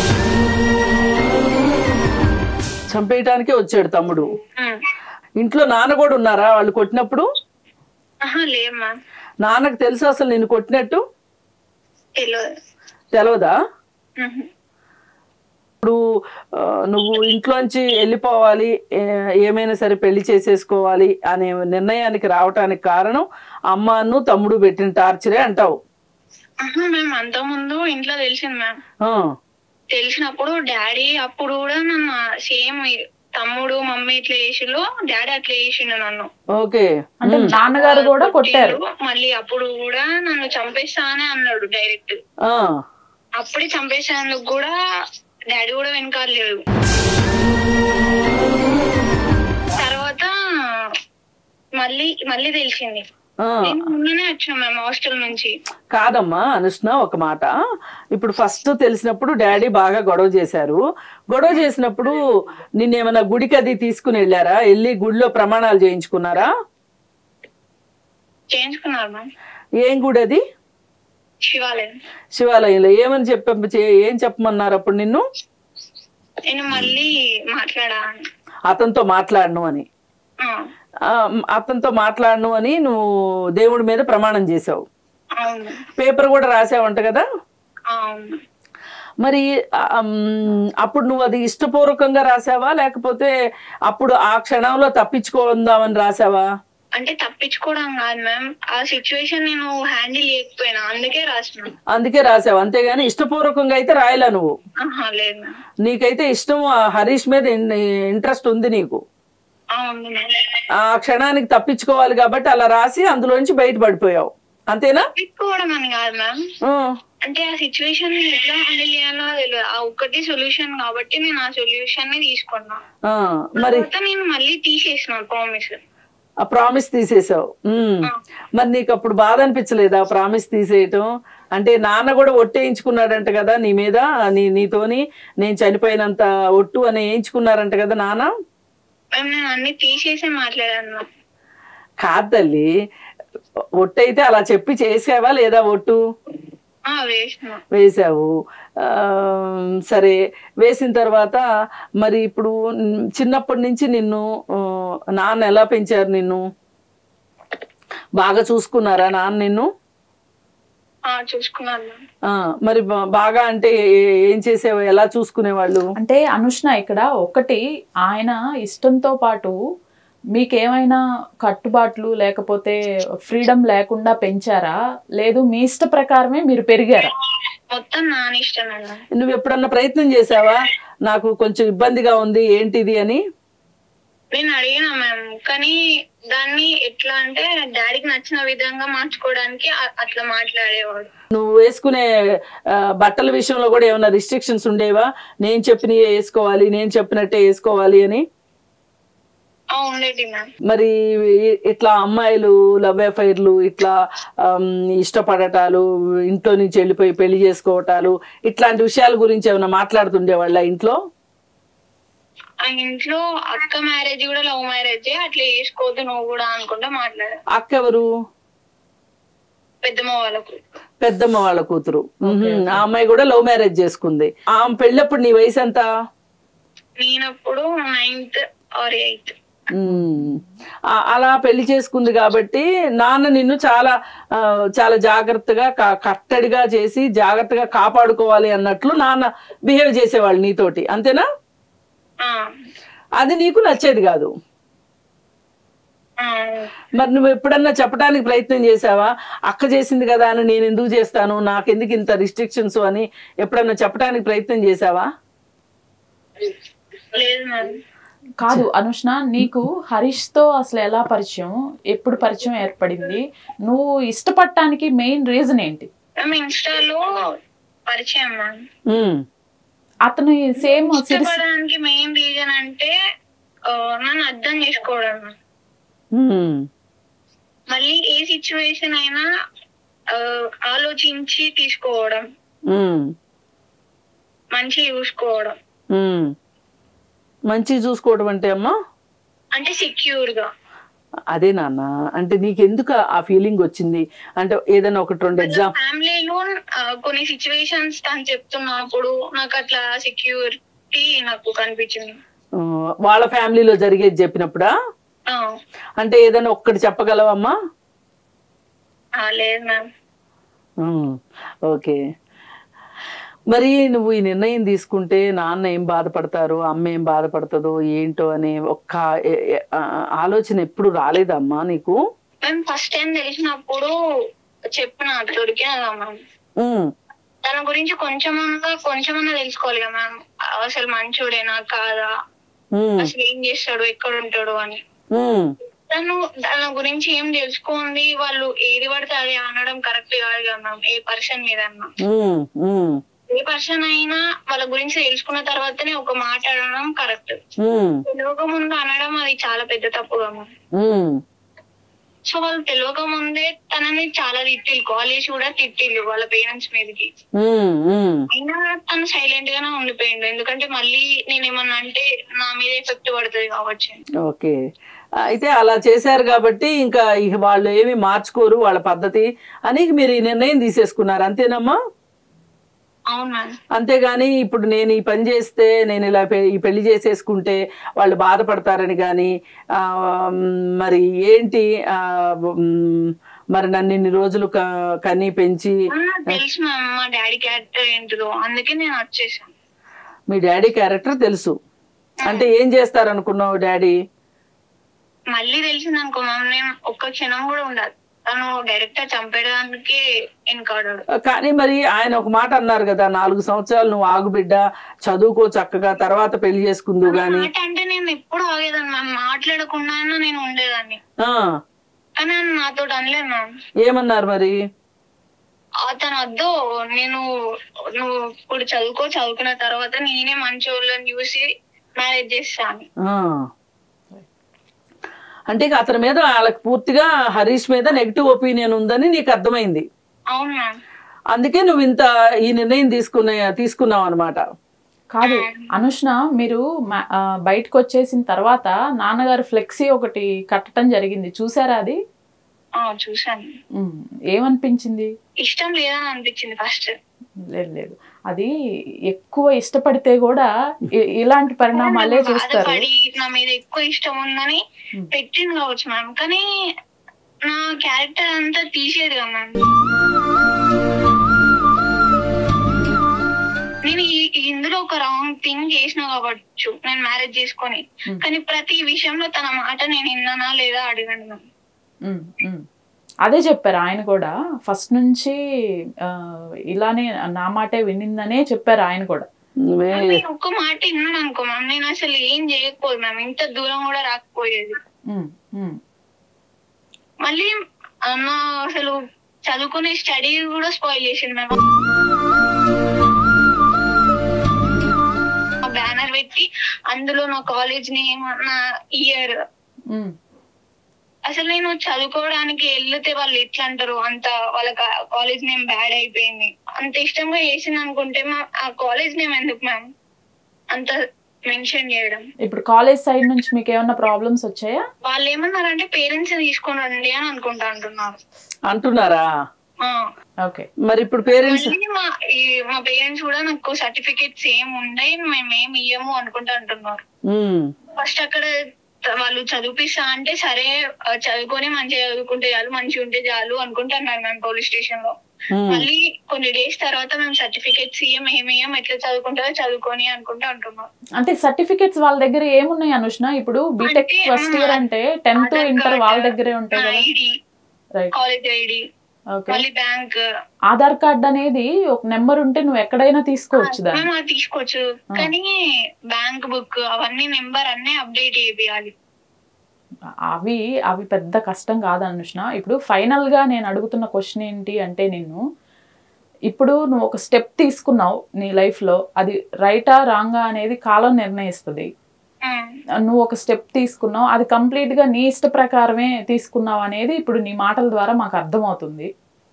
చంపేయటానికే వచ్చాడు తమ్ముడు ఉమ్. ఇంట్లో నాన్న కూడా ఉన్నారా వాళ్ళు కొట్టినప్పుడు ఆహా లేమ్మా నాన్నకు తెలుసు అసలు నేను కొట్టినట్టు తెలియదు తెలవదా ఉహు. ఇప్పుడు ఆ, నువ్వు ఇంట్లోంచి వెళ్ళిపోవాలి ఏ- ఏమైనా సరే పెళ్లి చేసేసుకోవాలి అనే నిర్ణయానికి రావటానికి కారణం అమ్మను తమ్ముడు పెట్టిన టార్చరే అంటావు ఆహా మేము అంత ముందు ఇంట్లో తెలిసింది మ్యామ్ ఆ, తెలిసినప్పుడు డాడీ అప్పుడు కూడా నన్ను సేమ్ తమ్ముడు మమ్మీ ఇట్లా చేసిండు డాడీ అట్లా చేసిండు నన్ను ఓకే అంటే నాన్నగారు కూడా కొట్టారు కొట్టిండు. మళ్ళీ అప్పుడు కూడా నన్ను చంపేస్తా అని అన్నాడు డైరెక్ట్ ఆ, అప్పుడే చంపేసేందుకు కూడా డాడీ కూడా వెనకాలేదు తర్వాత మళ్ళీ మళ్ళీ తెలిసింది ఆ. నేను మొన్ననే వచ్చిన మేము హాస్టల్ నుంచి కాదమ్మా అనుష్ణ ఒక మాట ఇప్పుడు ఫస్ట్ తెలిసినప్పుడు డాడీ బాగా గొడవ చేశారు గొడవ చేసినప్పుడు నిన్నేమన్నా గుడికి అది తీసుకుని వెళ్ళారా వెళ్ళి గుడిలో ప్రమాణాలు చేయించుకున్నారా చేయించుకున్నారు మ్యామ్ ఏం గుడి అది శివాలయం శివాలయంలో ఏమని చెప్ప చే- ఏం చెప్పమన్నారు అప్పుడు నిన్ను నేను మళ్ళీ మాట్లాడా అతనితో మాట్లాడను అని ఆ, ఆ, అతనితో మాట్లాడను అని నువ్వు దేవుడి మీద ప్రమాణం చేసావు అవును పేపర్ కూడా రాసావంట కదా అవును మరి ఆ, మ్, అప్పుడు నువ్వు అది ఇష్టపూర్వకంగా రాసావా లేకపోతే అప్పుడు ఆ క్షణంలో తప్పించుకుందామని రాసావా అంటే తప్పించుకోవడం కాదు మ్యామ్ ఆ సిచ్యువేషన్ నేను హ్యాండిల్ చేయకపోయినా అందుకే రాసిన అందుకే రాసావు అంతేగాని ఇష్టపూర్వకంగా అయితే రాయలా నువ్వు ఆహా లేదు మ్యామ్ నీకైతే ఇష్టం ఆ హరీష్ మీద ఇన్- ఇంట్రెస్ట్ ఉంది నీకు అవును మ్యామ్ ఆ క్షణానికి తప్పించుకోవాలి కాబట్టి అలా రాసి అందులోంచి బయటపడిపోయావు అంతేనా తప్పించుకోవడం అని కాదు మ్యామ్ ఆ, అంటే ఆ సిచ్యువేషన్ ఎట్లా హ్యాండిల్ చేయాలో తెలియదు ఆ ఒక్కటి సొల్యూషన్ కాబట్టి నేను ఆ సొల్యూషన్ ని తీసుకున్నా ఆ, మరి తర్వాత నేను మళ్ళీ తీసేసిన ప్రామిస్ ఆ ప్రామిస్ తీసేసావు ఉమ్. మరి నీకు అప్పుడు బాధ అనిపించలేదా ప్రామిస్ తీసేయటం అంటే నాన్న కూడా ఒట్టేయించుకున్నాడంట కదా నీ మీద నీ నీతోని నేను చనిపోయినంత ఒట్టు అని వేయించుకున్నారంట కదా నాన్న మేము నేను అన్ని తీసేసే మాట్లాడాను మ్యామ్ కాదు తల్లి ఒట్టు అయితే అలా చెప్పి చేసావా లేదా ఒట్టు ఆ, వేసిన వేసావు ఆ, సరే వేసిన తర్వాత మరి ఇప్పుడు న్- చిన్నప్పటి నుంచి నిన్ను ఆ, నాన్న ఎలా పెంచారు నిన్ను బాగా చూసుకున్నారా నాన్న నిన్ను ఆ ఆ, చూసుకున్నాను మ్యామ్ ఆ, మరి బా- బాగా అంటే ఏ- ఏం చేసేవా ఎలా చూసుకునేవాళ్ళు అంటే అనుష్ణ ఇక్కడ ఒకటి ఆయన ఇష్టంతో పాటు మీకేమైనా కట్టుబాట్లు లేకపోతే ఫ్రీడమ్ లేకుండా పెంచారా లేదు మీ ఇష్ట ప్రకారమే మీరు పెరిగారా మొత్తం నాని ఇష్టం మేడం నువ్వు ఎప్పుడన్నా ప్రయత్నం చేసావా నాకు కొంచెం ఇబ్బందిగా ఉంది ఏంటిది అని నేను అడిగినా మ్యామ్ కానీ దాన్ని ఎట్లా అంటే డాడీకి నచ్చిన విధంగా మార్చుకోవడానికి అ- అట్లా మాట్లాడేవాడు నువ్వు వేసుకునే ఆ, బట్టల విషయంలో కూడా ఏమైనా రిస్ట్రిక్షన్స్ ఉండేవా నేను చెప్పినవి వేసుకోవాలి నేను చెప్పినట్టే వేసుకోవాలి అని ఆ, ఉండేది మ్యామ్ మరి ఇ- ఇట్లా అమ్మాయిలు లవ్ అఫైర్లు ఇట్లా ఆమ్, ఇష్టపడటాలు ఇంట్లో నుంచి వెళ్ళిపోయి పెళ్లి చేసుకోవటాలు ఇట్లాంటి విషయాల గురించి ఏమైనా మాట్లాడుతుండేవాళ్ళ ఇంట్లో ఆ ఇంట్లో అక్క మ్యారేజ్ కూడా లవ్ మ్యారేజ్ అట్లా చేసుకోవద్దు నువ్వు కూడా అనుకుంటా మాట్లాడా అక్క ఎవరు పెద్దమ్మ వాళ్ళకు పెద్దమ్మ వాళ్ళ కూతురు మ్మ్. ఆ అమ్మాయి కూడా లవ్ మ్యారేజ్ చేసుకుంది ఆ పెళ్ళప్పుడు నీ వయసు ఎంత నేనప్పుడు నైన్త్ ఆర్ ఎయిత్ మ్మ్. ఆ- అలా పెళ్లి చేసుకుంది కాబట్టి నాన్న నిన్ను చాలా ఆ, చాలా జాగ్రత్తగా క- కట్టడిగా చేసి జాగ్రత్తగా కాపాడుకోవాలి అన్నట్లు నాన్న బిహేవ్ చేసేవాళ్ళు నీతోటి అంతేనా అది నీకు నచ్చేది కాదు మరి నువ్వు ఎప్పుడన్నా చెప్పడానికి ప్రయత్నం చేసావా అక్క చేసింది కదా అని నేను ఎందుకు చేస్తాను నాకెందుకు ఇంత రిస్ట్రిక్షన్స్ అని ఎప్పుడన్నా చెప్పడానికి ప్రయత్నం చేసావా లేదు మ్యామ్ కాదు అనుష్ణ నీకు హరీష్ తో అసలు ఎలా పరిచయం ఎప్పుడు పరిచయం ఏర్పడింది నువ్వు ఇష్టపడటానికి మెయిన్ రీజన్ ఏంటి మేము ఇన్స్టాలో పరిచయం మ్యామ్ మ్మ్. అతను సేమ్ సిరిస్ ఇష్టపడడానికి మెయిన్ రీజన్ అంటే ఆ, నన్ను అర్థం చేసుకోవడం మ్యామ్. మ్మ్. మళ్ళీ ఏ సిచ్యువేషన్ అయినా ఆ, ఆలోచించి తీసుకోవడం మ్మ్. మంచి చూసుకోవడం మ్మ్. మంచిగా చూసుకోవడం అంటే అమ్మా అంటే సెక్యూర్ గా అదే నాన్న అంటే నీకెందుకు ఆ ఫీలింగ్ వచ్చింది అంటే ఏదైనా ఒకటి రెండు ఎగ్జామ్ ఫ్యామిలీలో కొన్ని సిచ్యువేషన్స్ తను చెప్తున్నప్పుడు నాకు అట్లా సెక్యూరిటీ నాకు కనిపించింది వాళ్ళ ఫ్యామిలీలో జరిగేది చెప్పినప్పుడా ఆ, అంటే ఏదైనా ఒక్కటి చెప్పగలవమ్మా ఆ, లేదు మ్యామ్ ఉమ్, ఓకే మరి నువ్వు ఈ నిర్ణయం తీసుకుంటే నాన్న ఏం బాధపడతారు అమ్మ ఏం బాధపడుతుందో ఏంటో అనే ఒక్క ఏ- ఏ- ఆ, ఆలోచన ఎప్పుడు రాలేదమ్మా నీకు మేము ఫస్ట్ టైం తెలిసినప్పుడు చెప్పిన దొరికిన మ్యామ్ ఉమ్, తన గురించి కొంచెమన్నా కొంచెమన్నా తెలుసుకోవాలి కదా మ్యామ్ అసలు మంచోడేనా కాదా ఉమ్, అసలు ఏం చేస్తాడు ఎక్కడ ఉంటాడు అని ఉమ్, తను తన గురించి ఏం తెలుసుకోండి వాళ్ళు ఏది పడితే అది అనడం కరెక్ట్ కాదు కదా మ్యామ్ ఏ పర్సన్ మీద అన్నా ఉమ్, ఉమ్, ఏ పర్సన్ అయినా వాళ్ళ గురించి తెలుసుకున్న తర్వాతనే ఒక మాట అనడం కరెక్ట్ ఉమ్, తెలియక ముందు అనడం అది చాలా పెద్ద తప్పు కదా మ్యామ్ ఉమ్, సో వాళ్ళు తెలియక ముందే తనని చాలా తిట్టిల్లు కాల్ చేసి కూడా తిట్టిల్లు వాళ్ళ పేరెంట్స్ మీదకి ఉమ్, ఉమ్. అయినా తను సైలెంట్ గానే ఉండిపోయిండు ఎందుకంటే మళ్ళీ నేను ఏమన్నా అంటే నా మీద ఎఫెక్ట్ పడుతుంది కావచ్చు ఓకే అయితే అలా చేశారు కాబట్టి ఇంకా ఇక వాళ్ళు ఏమి మార్చుకోరు వాళ్ళ పద్ధతి అని మీరు ఈ నిర్ణయం తీసేసుకున్నారు అంతేనమ్మా అవును మ్యామ్ అంతేగాని ఇప్పుడు నేను ఈ పని చేస్తే నేను ఇలా పె- ఈ పెళ్లి చేసేసుకుంటే వాళ్ళు బాధపడతారని కానీ మరి ఏంటి ఆ, మ్, మరి నన్ను ఇన్ని రోజులు క- కని పెంచి నాకు తెలుసు మ్యామ్ మా డాడీ క్యారెక్టర్ ఏంటిదో అందుకే నేను వచ్చేసాను మీ డాడీ క్యారెక్టర్ తెలుసు అంటే ఏం చేస్తారనుకున్నావు డాడీ మళ్ళీ తెలిసింది అనుకో మ్యామ్ నేను ఒక్క క్షణం కూడా ఉండదు తను డైరెక్ట్ చంపేయడానికి వెనకాడాడు కానీ మరి ఆయన ఒక మాట అన్నారు కదా నాలుగు సంవత్సరాలు నువ్వు ఆగు బిడ్డ చదువుకో చక్కగా తర్వాత పెళ్లి చేసుకుందు గాని మాట అంటే నేను ఎప్పుడు ఆగేదాన్ని మ్యామ్ మాట్లాడకుండా నేను ఉండేదాన్ని ఆ కానీ ఆయన నాతో అనలేదు మ్యామ్ ఏమన్నారు మరి అతను వద్దు నేను నువ్వు ఇప్పుడు చదువుకో చదువుకున్న తర్వాత నేనే మంచి వాళ్ళని చూసి మ్యారేజ్ చేస్తాను ఆ. అంటే ఇక అతని మీద వాళ్ళకి పూర్తిగా హరీష్ మీద నెగిటివ్ ఒపీనియన్ ఉందని నీకు అర్థమైంది అవును మ్యామ్ అందుకే నువ్వు ఇంత ఈ నిర్ణయం తీసుకున్న తీసుకున్నావు అనమాట కాదు అనుష్ణ మీరు మా- ఆ, బయటకు వచ్చేసిన తర్వాత నాన్నగారు ఫ్లెక్సీ ఒకటి కట్టడం జరిగింది చూసారా అది ఆ, చూశాను ఉమ్, ఏమనిపించింది ఇష్టం లేదని అనిపించింది ఫస్ట్ లేదు లేదు అది ఎక్కువ ఇష్టపడితే కూడా ఇ- ఇలాంటి పరిణామాలే చూస్తారు బాధపడి నా మీద ఎక్కువ ఇష్టం ఉందని Hmm. పెట్టింది కావచ్చు మ్యామ్ కానీ నా క్యారెక్టర్ అంతా తీసేది కదా మ్యామ్ నేను ఈ- ఈ ఇందులో ఒక రాంగ్ థింగ్ చేసిన కావచ్చు నేను మ్యారేజ్ చేసుకొని Hmm. కానీ ప్రతి విషయంలో తన మాట నేను విన్నానా లేదా అడగండి మ్యామ్ ఉమ్, ఉమ్. అదే చెప్పారు ఆయన కూడా ఫస్ట్ నుంచి ఆ, ఇలానే నా మాటే వినిందనే చెప్పారు ఆయన కూడా నువ్వే నేను ఒక్క మాట విన్నాను అనుకో మ్యామ్ నేను అసలు ఏం చేయకపోదు మ్యామ్ ఇంత దూరం కూడా రాకపోయేది ఉమ్, ఉమ్, మళ్ళీ అన్న అసలు చదువుకునే స్టడీ కూడా స్పాయిల్ చేసింది మ్యామ్ బ్యానర్ పెట్టి అందులో నా కాలేజ్ నేమ్ నా ఇయర్ ఉమ్, అసలు నేను చదువుకోవడానికి వెళ్తే వాళ్ళు ఎట్లా అంటారు అంత వాళ్ళ కాలేజ్ నేమ్ బ్యాడ్ అయిపోయింది అంత ఇష్టంగా చేసింది అనుకుంటే మా ఆ కాలేజ్ నేమ్ ఎందుకు మ్యామ్ అంత మెన్షన్ చేయడం ఇప్పుడు కాలేజ్ సైడ్ నుంచి మీకు ఏమన్నా ప్రాబ్లమ్స్ వచ్చాయా వాళ్ళు ఏమన్నారంటే పేరెంట్స్ తీసుకొని రండి అని అనుకుంటా అంటున్నారు అంటున్నారా ఆ. ఓకే మరి ఇప్పుడు పేరెంట్స్ మళ్ళీ మా ఈ మా పేరెంట్స్ కూడా నాకు సర్టిఫికేట్స్ ఏం ఉన్నాయి మేము ఏం ఇయ్యము అనుకుంటా అంటున్నారు ఫస్ట్ అక్కడ వాళ్ళు చదివిపిస్తా అంటే సరే ఆ, చదువుకొని మంచిగా చదువుకుంటే చాలు మంచిగా ఉంటే చాలు అనుకుంటున్నారు మేము పోలీస్ స్టేషన్ లో మళ్ళీ కొన్ని డేస్ తర్వాత మేము సర్టిఫికేట్స్ ఇయ్యం ఏమి ఇయ్యం ఎట్లా చదువుకుంటారో చదువుకొని అనుకుంటా అంటున్నాం అంటే సర్టిఫికెట్స్ వాళ్ళ దగ్గర ఏమున్నాయి అనుష్ణ ఇప్పుడు బీటెక్ అంటే, ఫస్ట్ ఇయర్ అంటే టెన్త్ ఆధార్ ఇంటర్ కార్డ్, వాళ్ళ దగ్గరే ఉంటాయి కదా ID right college ID okay మళ్ళీ బ్యాంక్ ఆధార్ కార్డ్ అనేది ఒక నెంబర్ ఉంటే నువ్వు ఎక్కడైనా తీసుకోవచ్చు దాన్ని మేము అది తీసుకోవచ్చు కానీ బ్యాంక్ బుక్ అవన్నీ నెంబర్ అన్నీ అప్డేట్ చేయాలి అవి అవి పెద్ద కష్టం కాదు అనుష్ణ ఇప్పుడు ఫైనల్ గా నేను అడుగుతున్న క్వశ్చన్ ఏంటి అంటే నేను ఇప్పుడు నువ్వు ఒక స్టెప్ తీసుకున్నావు నీ లైఫ్ లో అది రైటా రాంగా అనేది కాలం నిర్ణయిస్తుంది నువ్వు ఒక స్టెప్ తీసుకున్నావు అది కంప్లీట్ గా నీ ఇష్ట ప్రకారమే తీసుకున్నావు అనేది ఇప్పుడు నీ మాటల ద్వారా మాకు అర్థమవుతుంది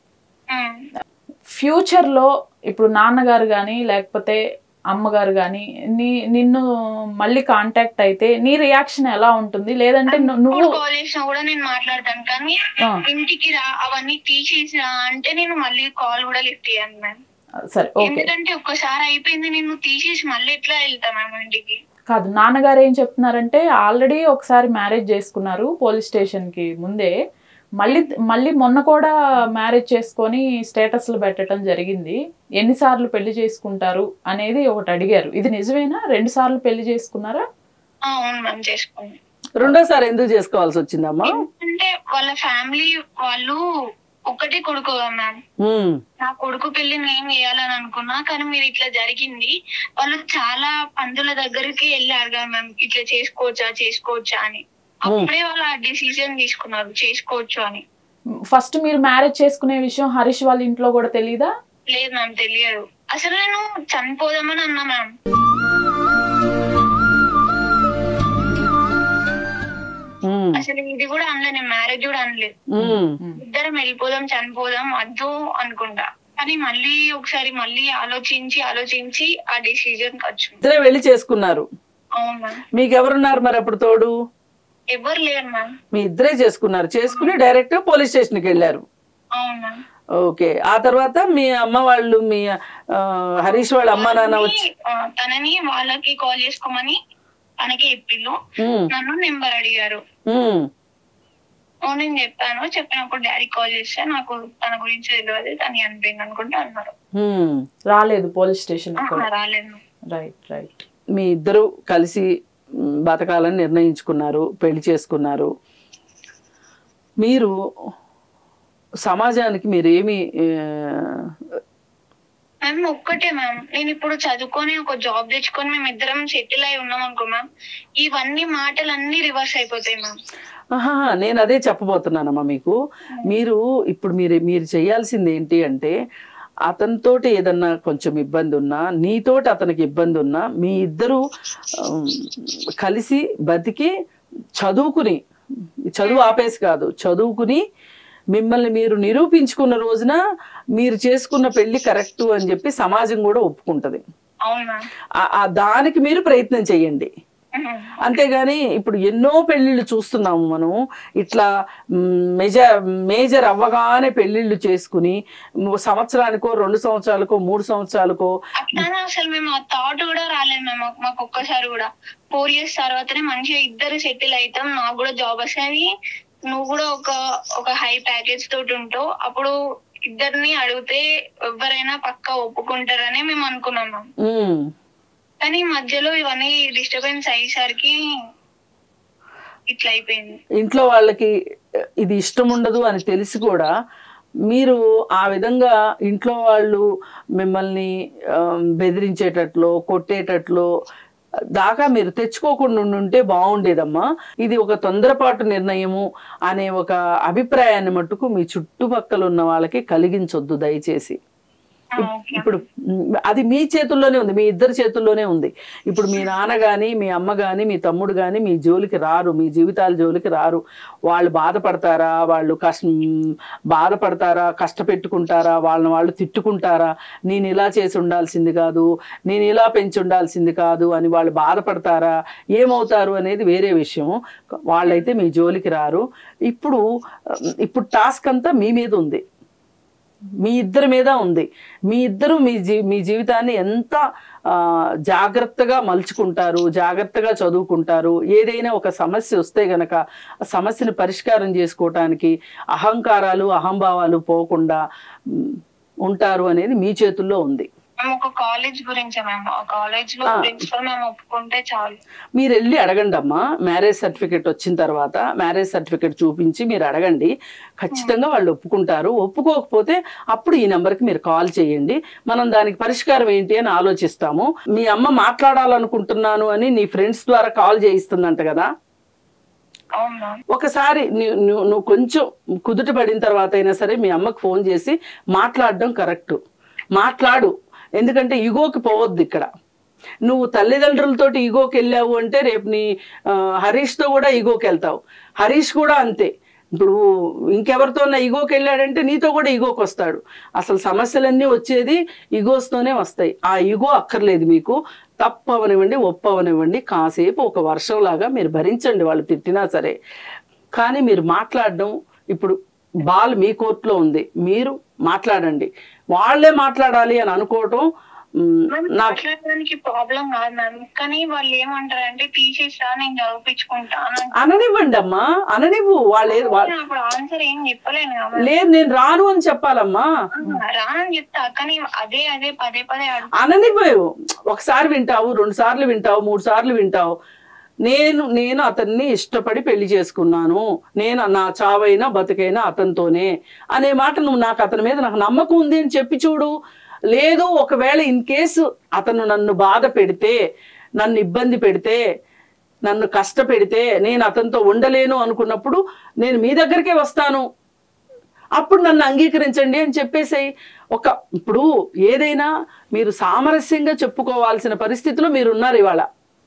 ఫ్యూచర్ లో ఇప్పుడు నాన్నగారు కానీ లేకపోతే అమ్మగారు కానీ నీ నిన్ను మళ్ళీ కాంటాక్ట్ అయితే నీ రియాక్షన్ ఎలా ఉంటుంది లేదంటే ను- నువ్వు కాల్ చేసినా కూడా నేను మాట్లాడతాను కానీ ఆ, ఇంటికి రా అవన్నీ తీసేసి రా అంటే నేను మళ్ళీ కాల్ కూడా లిఫ్ట్ చేయను మ్యామ్ సరే ఓకే ఎందుకంటే ఒక్కసారి అయిపోయింది నేను తీసేసి మళ్ళీ ఎట్లా వెళ్తా మ్యామ్ ఇంటికి కాదు నాన్నగారు ఏం చెప్తున్నారంటే ఆల్రెడీ ఒకసారి మ్యారేజ్ చేసుకున్నారు పోలీస్ స్టేషన్ కి ముందే మళ్ళీ మళ్ళీ మొన్న కూడా మ్యారేజ్ చేసుకొని స్టేటస్లు పెట్టడం జరిగింది ఎన్నిసార్లు పెళ్లి చేసుకుంటారు అనేది ఒకటి అడిగారు ఇది నిజమేనా రెండు సార్లు పెళ్లి చేసుకున్నారా ఆ, అవును మ్యామ్ చేసుకోండి రెండోసారి ఎందుకు చేసుకోవాల్సి వచ్చిందమ్మా ఎందుకంటే వాళ్ళ ఫ్యామిలీ వాళ్ళు ఒక్కటే కొడుకు మ్యామ్ ఉమ్, నా కొడుకు పెళ్లి నేను చేయాలని అనుకున్నా కానీ మీరు ఇట్లా జరిగింది వాళ్ళు చాలా పందుల దగ్గరికి వెళ్ళారు కదా మ్యామ్ ఇట్లా చేసుకోవచ్చా చేసుకోవచ్చా అని అప్పుడే వాళ్ళు ఆ డిసిజన్ తీసుకున్నారు చేసుకోవచ్చు అని ఫస్ట్ మీరు మ్యారేజ్ చేసుకునే విషయం హరీష్ వాళ్ళ ఇంట్లో కూడా తెలీదా లేదు మ్యామ్ తెలియదు అసలు నేను చనిపోదామని అన్నా మ్యామ్ ఉమ్, అసలు ఇది కూడా అనలే నేను మ్యారేజ్ కూడా అనలేదు ఉమ్, ఇద్దరం వెళ్ళిపోదాం చనిపోదాం వద్దు అనుకుంటా కానీ మళ్ళీ ఒకసారి మళ్ళీ ఆలోచించి ఆలోచించి ఆ డిసిజన్ వచ్చు ఇద్దరే వెళ్ళి చేసుకున్నారు అవును మ్యామ్ మీకు ఎవరున్నారు మరి అప్పుడు తోడు ఎవరు లేరు మ్యామ్ మీ ఇద్దరే చేసుకున్నారు చేసుకుని డైరెక్ట్ గా పోలీస్ స్టేషన్ కి వెళ్ళారు అవును మ్యామ్ ఓకే ఆ తర్వాత మీ అమ్మ వాళ్ళు మీ ఆ, హరీష్ వాళ్ళ అమ్మ నాన్న వచ్చి ఆ, తనని వాళ్ళకి కాల్ చేసుకోమని తనకి చెప్పిల్లు ఉమ్, నన్ను నెంబర్ అడిగారు ఉమ్, ఓ, నేను చెప్పాను చెప్పినప్పుడు డాడీ కాల్ చేస్తే నాకు తన గురించి తెలియదు తను అనిపోయింది అనుకుంటే అన్నారు ఉమ్. రాలేదు పోలీస్ స్టేషన్ ఆహా, కూడా రాలేదు రైట్ రైట్ మీ ఇద్దరు కలిసి మ్, బతకాలని నిర్ణయించుకున్నారు పెళ్లి చేసుకున్నారు మీరు సమాజానికి మీరేమి ఆ, మ్యామ్ ఒక్కటే మ్యామ్ నేను ఇప్పుడు చదువుకొని ఒక జాబ్ తెచ్చుకొని మేము ఇద్దరం సెటిల్ అయి ఉన్నాం అనుకో మ్యామ్ ఇవన్నీ మాటలు అన్ని రివర్స్ అయిపోతాయి మ్యామ్ ఆహా, నేను అదే చెప్పబోతున్నానమ్మా మీకు మీరు ఇప్పుడు మీరు మీరు చేయాల్సింది ఏంటి అంటే అతనితోటి ఏదన్నా కొంచెం ఇబ్బంది ఉన్నా నీతోటి అతనికి ఇబ్బంది ఉన్నా మీ ఇద్దరు ఆమ్, కలిసి బతికి చదువుకుని చదువు ఆపేసి కాదు చదువుకుని మిమ్మల్ని మీరు నిరూపించుకున్న రోజున మీరు చేసుకున్న పెళ్లి కరెక్ట్ అని చెప్పి సమాజం కూడా ఒప్పుకుంటది అవును మ్యామ్ ఆ- ఆ దానికి మీరు ప్రయత్నం చేయండి ఉహు. అంతేగాని ఇప్పుడు ఎన్నో పెళ్లిళ్ళు చూస్తున్నాము మనం ఇట్లా మేజర్ మేజర్ అవ్వగానే పెళ్లిళ్ళు చేసుకుని మ్, సంవత్సరానికో రెండు సంవత్సరాలకో మూడు సంవత్సరాలకో అట్లానే అసలు మేము ఆ థాట్ కూడా రాలేదు మేము మాకు- మాకు ఒక్కసారి కూడా ఫోర్ ఇయర్స్ తర్వాతనే మంచిగా ఇద్దరు సెటిల్ అవుతాం నాకు కూడా జాబ్ వస్తుంది నువ్వు కూడా ఒక ఒక హై ప్యాకేజ్ తోటి ఉంటావు అప్పుడు ఇద్దరిని అడిగితే ఎవరైనా పక్కా ఒప్పుకుంటారని మేము అనుకున్నాం మ్యామ్ ఉమ్. కానీ మధ్యలో ఇవన్నీ డిస్టర్బెన్స్ అయ్యేసరికి ఇట్లా అయిపోయింది ఇంట్లో వాళ్ళకి ఇది ఇష్టం ఉండదు అని తెలిసి కూడా మీరు ఆ విధంగా ఇంట్లో వాళ్ళు మిమ్మల్ని ఆ, బెదిరించేటట్లు కొట్టేటట్లు దాకా మీరు తెచ్చుకోకుండా ఉంటే బాగుండేదమ్మా ఇది ఒక తొందరపాటు నిర్ణయము అనే ఒక అభిప్రాయాన్ని మట్టుకు మీ చుట్టుపక్కల ఉన్న వాళ్ళకి కలిగించొద్దు దయచేసి ఆ, ఓకే ఇప్పుడు మ్, అది మీ చేతుల్లోనే ఉంది మీ ఇద్దరి చేతుల్లోనే ఉంది ఇప్పుడు మీ నాన్న కానీ మీ అమ్మ కానీ మీ తమ్ముడు కానీ మీ జోలికి రారు మీ జీవితాల జోలికి రారు వాళ్ళు బాధపడతారా వాళ్ళు కష్ట మ్, బాధపడతారా కష్టపెట్టుకుంటారా వాళ్ళని వాళ్ళు తిట్టుకుంటారా నేను ఇలా చేసి ఉండాల్సింది కాదు నేను ఇలా పెంచి ఉండాల్సింది కాదు అని వాళ్ళు బాధపడతారా ఏమవుతారు అనేది వేరే విషయం వాళ్ళైతే మీ జోలికి రారు ఇప్పుడు ఇప్పుడు టాస్క్ అంతా మీ మీద ఉంది మీ ఇద్దరి మీద ఉంది మీ ఇద్దరు మీ జీ మీ జీవితాన్ని ఎంత ఆ, జాగ్రత్తగా మలుచుకుంటారు జాగ్రత్తగా చదువుకుంటారు ఏదైనా ఒక సమస్య వస్తే గనక ఆ సమస్యను పరిష్కారం చేసుకోవటానికి అహంకారాలు అహంభావాలు పోకుండా ఉమ్, ఉంటారు అనేది మీ చేతుల్లో ఉంది మేము ఒక కాలేజ్ గురించి మేము ఆ కాలేజ్ లో ఆ. ప్రిన్సిపల్ మేము ఒప్పుకుంటే చాలు మీరు వెళ్ళి అడగండి అమ్మా మ్యారేజ్ సర్టిఫికేట్ వచ్చిన తర్వాత మ్యారేజ్ సర్టిఫికేట్ చూపించి మీరు అడగండి ఖచ్చితంగా వాళ్ళు ఒప్పుకుంటారు ఒప్పుకోకపోతే అప్పుడు ఈ నెంబర్కి మీరు కాల్ చేయండి మనం దానికి పరిష్కారం ఏంటి అని ఆలోచిస్తాము మీ అమ్మ మాట్లాడాలనుకుంటున్నాను అని నీ ఫ్రెండ్స్ ద్వారా కాల్ చేయిస్తుందంట కదా అవును మ్యామ్ ఒకసారి నీ- నువ్వు నువ్వు కొంచెం కుదుట పడిన తర్వాత అయినా సరే మీ అమ్మకు ఫోన్ చేసి మాట్లాడడం కరెక్ట్ మాట్లాడు ఎందుకంటే ఈగోకి పోవద్దు ఇక్కడ నువ్వు తల్లిదండ్రులతోటి ఈగోకి వెళ్ళావు అంటే రేపు నీ ఆ, హరీష్తో కూడా ఈగోకి వెళ్తావు హరీష్ కూడా అంతే ఇప్పుడు ఇంకెవరితో ఈగోకి వెళ్ళాడంటే నీతో కూడా ఈగోకి వస్తాడు అసలు సమస్యలన్నీ వచ్చేది ఈగోస్తోనే వస్తాయి ఆ ఈగో అక్కర్లేదు మీకు తప్పవనివ్వండి ఒప్పవనివ్వండి కాసేపు ఒక వర్షంలాగా మీరు భరించండి వాళ్ళు తిట్టినా సరే కానీ మీరు మాట్లాడడం ఇప్పుడు బాల్ మీ కోర్టులో ఉంది మీరు మాట్లాడండి వాళ్ళే మాట్లాడాలి అని అనుకోవటం మ్, మ్యామ్ నాకు మాట్లాడడానికి ప్రాబ్లం కాదు మ్యామ్ కానీ వాళ్ళు ఏమంటారంటే తీసేసా నేను చదివించుకుంటాను అననివ్వండి అమ్మా అననివ్వు వాళ్ళు ఏ- వా- అప్పుడు ఆన్సర్ ఏం చెప్పలేను కదా లేదు నేను రాను అని చెప్పాలమ్మా మ్యామ్. రానని చెప్తా కానీ అదే అదే పదే పదే అడుగు అననివ్వవు ఒకసారి వింటావు రెండు సార్లు వింటావు మూడు సార్లు వింటావు నేను నేను అతన్ని ఇష్టపడి పెళ్లి చేసుకున్నాను నేను నా చావైనా బతుకైనా అతనితోనే అనే మాట నువ్వు నాకు అతని మీద నాకు నమ్మకం ఉంది అని చెప్పి చూడు లేదు ఒకవేళ ఇన్ కేసు అతను నన్ను బాధ పెడితే నన్ను ఇబ్బంది పెడితే నన్ను కష్టపెడితే నేను అతనితో ఉండలేను అనుకున్నప్పుడు నేను మీ దగ్గరికే వస్తాను అప్పుడు నన్ను అంగీకరించండి అని చెప్పేసాయి ఒక ఇప్పుడు ఏదైనా మీరు సామరస్యంగా చెప్పుకోవాల్సిన పరిస్థితిలో మీరు ఉన్నారు ఇవాళ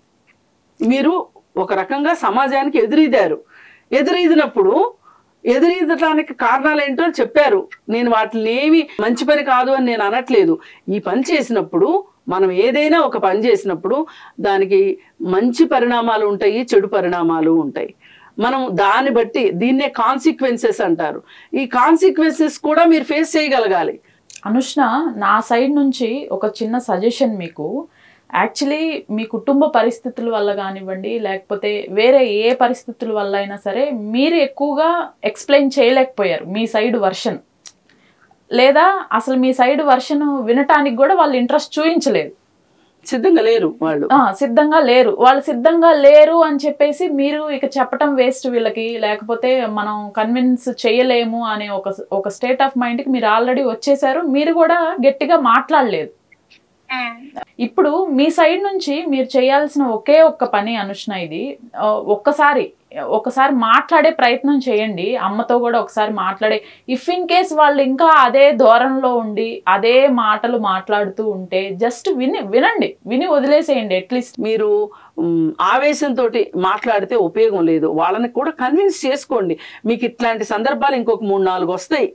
మీరు ఒక రకంగా సమాజానికి ఎదురీదారు ఎదురీదినప్పుడు ఎదురీదటానికి కారణాలు ఏంటో చెప్పారు నేను వాటిని ఏమి మంచి పని కాదు అని నేను అనట్లేదు ఈ పని చేసినప్పుడు మనం ఏదైనా ఒక పని చేసినప్పుడు దానికి మంచి పరిణామాలు ఉంటాయి చెడు పరిణామాలు ఉంటాయి మనం దాన్ని బట్టి దీన్నే కాన్సిక్వెన్సెస్ అంటారు ఈ కాన్సిక్వెన్సెస్ కూడా మీరు ఫేస్ చేయగలగాలి అనుష్ణ నా సైడ్ నుంచి ఒక చిన్న సజెషన్ మీకు యాక్చువల్లీ మీ కుటుంబ పరిస్థితుల వల్ల కానివ్వండి లేకపోతే వేరే ఏ పరిస్థితుల వల్ల అయినా సరే మీరు ఎక్కువగా ఎక్స్ప్లెయిన్ చేయలేకపోయారు మీ సైడ్ వర్షన్ లేదా అసలు మీ సైడ్ వర్షన్ వినటానికి కూడా వాళ్ళు ఇంట్రెస్ట్ చూపించలేదు సిద్ధంగా లేరు వాళ్ళు ఆ, సిద్ధంగా లేరు వాళ్ళు సిద్ధంగా లేరు అని చెప్పేసి మీరు ఇక చెప్పటం వేస్ట్ వీళ్ళకి లేకపోతే మనం కన్విన్స్ చేయలేము అనే ఒక ఒక స్టేట్ ఆఫ్ మైండ్కి మీరు ఆల్రెడీ వచ్చేసారు మీరు కూడా గట్టిగా మాట్లాడలేదు మ్మ్. ఇప్పుడు మీ సైడ్ నుంచి మీరు చేయాల్సిన ఒకే ఒక్క పని అనుష్ణ ఇది ఆ, ఒక్కసారి ఒకసారి మాట్లాడే ప్రయత్నం చేయండి అమ్మతో కూడా ఒకసారి మాట్లాడే ఇఫ్ ఇన్ కేస్ వాళ్ళు ఇంకా అదే ధోరణిలో ఉండి అదే మాటలు మాట్లాడుతూ ఉంటే జస్ట్ విని వినండి విని వదిలేసేయండి అట్లీస్ట్ మీరు మ్, ఆవేశంతో మాట్లాడితే ఉపయోగం లేదు వాళ్ళని కూడా కన్విన్స్ చేసుకోండి మీకు ఇట్లాంటి సందర్భాలు ఇంకొక మూడు నాలుగు వస్తాయి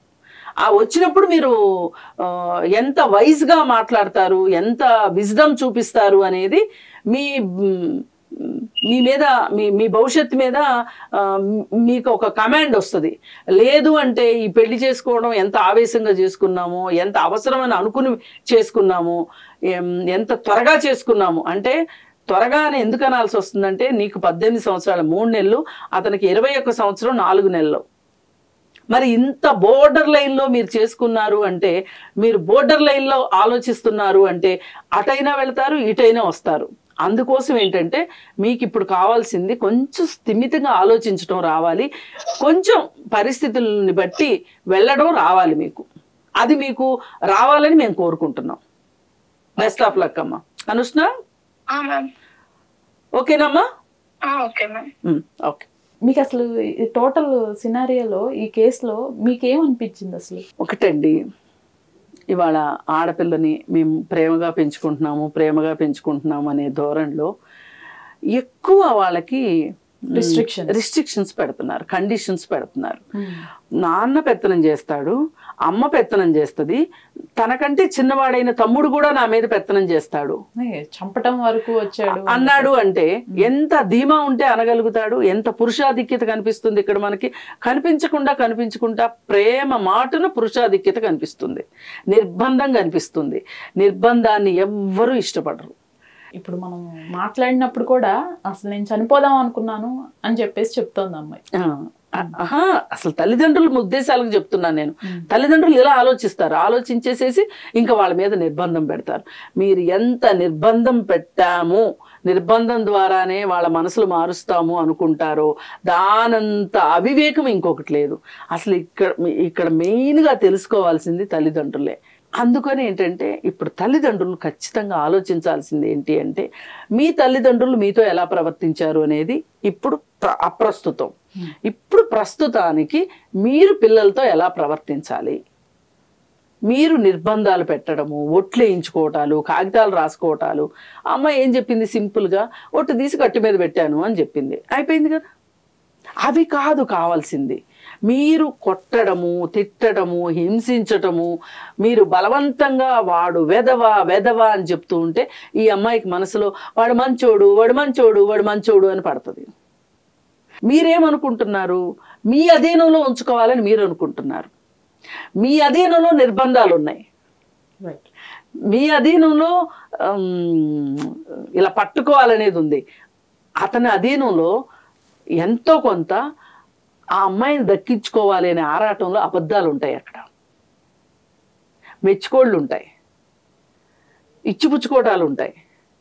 ఆ వచ్చినప్పుడు మీరు ఆ, ఎంత వైజ్గా మాట్లాడతారు ఎంత విజ్డమ్ చూపిస్తారు అనేది మీ మ్, మీ మీద మీ మీ భవిష్యత్తు మీద ఆ, మీకు ఒక కమాండ్ వస్తుంది లేదు అంటే ఈ పెళ్లి చేసుకోవడం ఎంత ఆవేశంగా చేసుకున్నామో ఎంత అవసరమని అనుకుని చేసుకున్నామో ఎం- ఎంత త్వరగా చేసుకున్నాము అంటే త్వరగానే ఎందుకు అనాల్సి వస్తుందంటే నీకు పద్దెనిమిది సంవత్సరాల మూడు నెలలు అతనికి ఇరవై ఒక్క సంవత్సరం నాలుగు నెలలు మరి ఇంత బోర్డర్ లైన్లో మీరు చేసుకున్నారు అంటే మీరు బోర్డర్ లైన్లో ఆలోచిస్తున్నారు అంటే అటైనా వెళ్తారు ఇటైనా వస్తారు అందుకోసం ఏంటంటే మీకు ఇప్పుడు కావాల్సింది కొంచెం స్థిమితంగా ఆలోచించడం రావాలి కొంచెం పరిస్థితులని బట్టి వెళ్ళడం రావాలి మీకు అది మీకు రావాలని మేము కోరుకుంటున్నాం బెస్ట్ ఆఫ్ లక్ అమ్మా అనుష్ణ మ్యామ్ ఓకేనమ్మా ఓకే మ్యామ్ ఉమ్, ఓకే మీకు అసలు ఈ టోటల్ సినారియోలో ఈ కేసులో మీకేమనిపించింది అసలు ఒకటండి ఇవాళ ఆడపిల్లని మేము ప్రేమగా పెంచుకుంటున్నాము ప్రేమగా పెంచుకుంటున్నాము అనే ధోరణిలో ఎక్కువ వాళ్ళకి Restrictions. రిస్ట్రిక్షన్స్ పెడుతున్నారు కండిషన్స్ పెడుతున్నారు నాన్న పెత్తనం చేస్తాడు అమ్మ పెత్తనం చేస్తుంది తనకంటే చిన్నవాడైన తమ్ముడు కూడా నా మీద పెత్తనం చేస్తాడు ఏ, చంపటం వరకు వచ్చాడు అన్నాడు అంటే ఎంత ధీమా ఉంటే అనగలుగుతాడు ఎంత పురుషాధిక్యత కనిపిస్తుంది ఇక్కడ మనకి కనిపించకుండా కనిపించకుండా ప్రేమ మాటున పురుషాధిక్యత కనిపిస్తుంది నిర్బంధం కనిపిస్తుంది నిర్బంధాన్ని ఎవ్వరూ ఇష్టపడరు ఇప్పుడు మనం మాట్లాడినప్పుడు కూడా అసలు నేను చనిపోదాం అనుకున్నాను అని చెప్పేసి చెప్తోంది అమ్మాయి ఆ, ఆహా, అసలు తల్లిదండ్రుల ఉద్దేశాలకు చెప్తున్నాను నేను మ్మ్. తల్లిదండ్రులు ఇలా ఆలోచిస్తారు ఆలోచించేసేసి ఇంకా వాళ్ళ మీద నిర్బంధం పెడతారు మీరు ఎంత నిర్బంధం పెట్టాము నిర్బంధం ద్వారానే వాళ్ళ మనసులు మారుస్తాము అనుకుంటారో దానంత అవివేకం ఇంకొకటి లేదు అసలు ఇక్కడ ఇక్కడ మెయిన్గా తెలుసుకోవాల్సింది తల్లిదండ్రులే అందుకని ఏంటంటే ఇప్పుడు తల్లిదండ్రులు ఖచ్చితంగా ఆలోచించాల్సింది ఏంటి అంటే మీ తల్లిదండ్రులు మీతో ఎలా ప్రవర్తించారు అనేది ఇప్పుడు ప్ర- అప్రస్తుతం ఇప్పుడు ప్రస్తుతానికి మీరు పిల్లలతో ఎలా ప్రవర్తించాలి మీరు నిర్బంధాలు పెట్టడము ఒట్లు వేయించుకోవటాలు కాగితాలు రాసుకోవటాలు అమ్మ ఏం చెప్పింది సింపుల్గా ఒట్టు తీసి కట్టి మీద పెట్టాను అని చెప్పింది అయిపోయింది కదా అవి కాదు కావాల్సింది మీరు కొట్టడము తిట్టడము హింసించటము మీరు బలవంతంగా వాడు వెదవ వెదవ అని చెప్తూ ఉంటే ఈ అమ్మాయికి మనసులో వాడు మంచోడు వాడు మంచోడు వాడు మంచోడు అని పడుతుంది మీరేమనుకుంటున్నారు మీ అధీనంలో ఉంచుకోవాలని మీరు అనుకుంటున్నారు మీ అధీనంలో నిర్బంధాలు ఉన్నాయి రైట్ మీ అధీనంలో ఉమ్, ఇలా పట్టుకోవాలనేది ఉంది అతని అధీనంలో ఎంతో కొంత ఆ అమ్మాయిని దక్కించుకోవాలి అనే ఆరాటంలో అబద్ధాలు ఉంటాయి అక్కడ మెచ్చుకోళ్ళు ఉంటాయి ఇచ్చిపుచ్చుకోవటాలు ఉంటాయి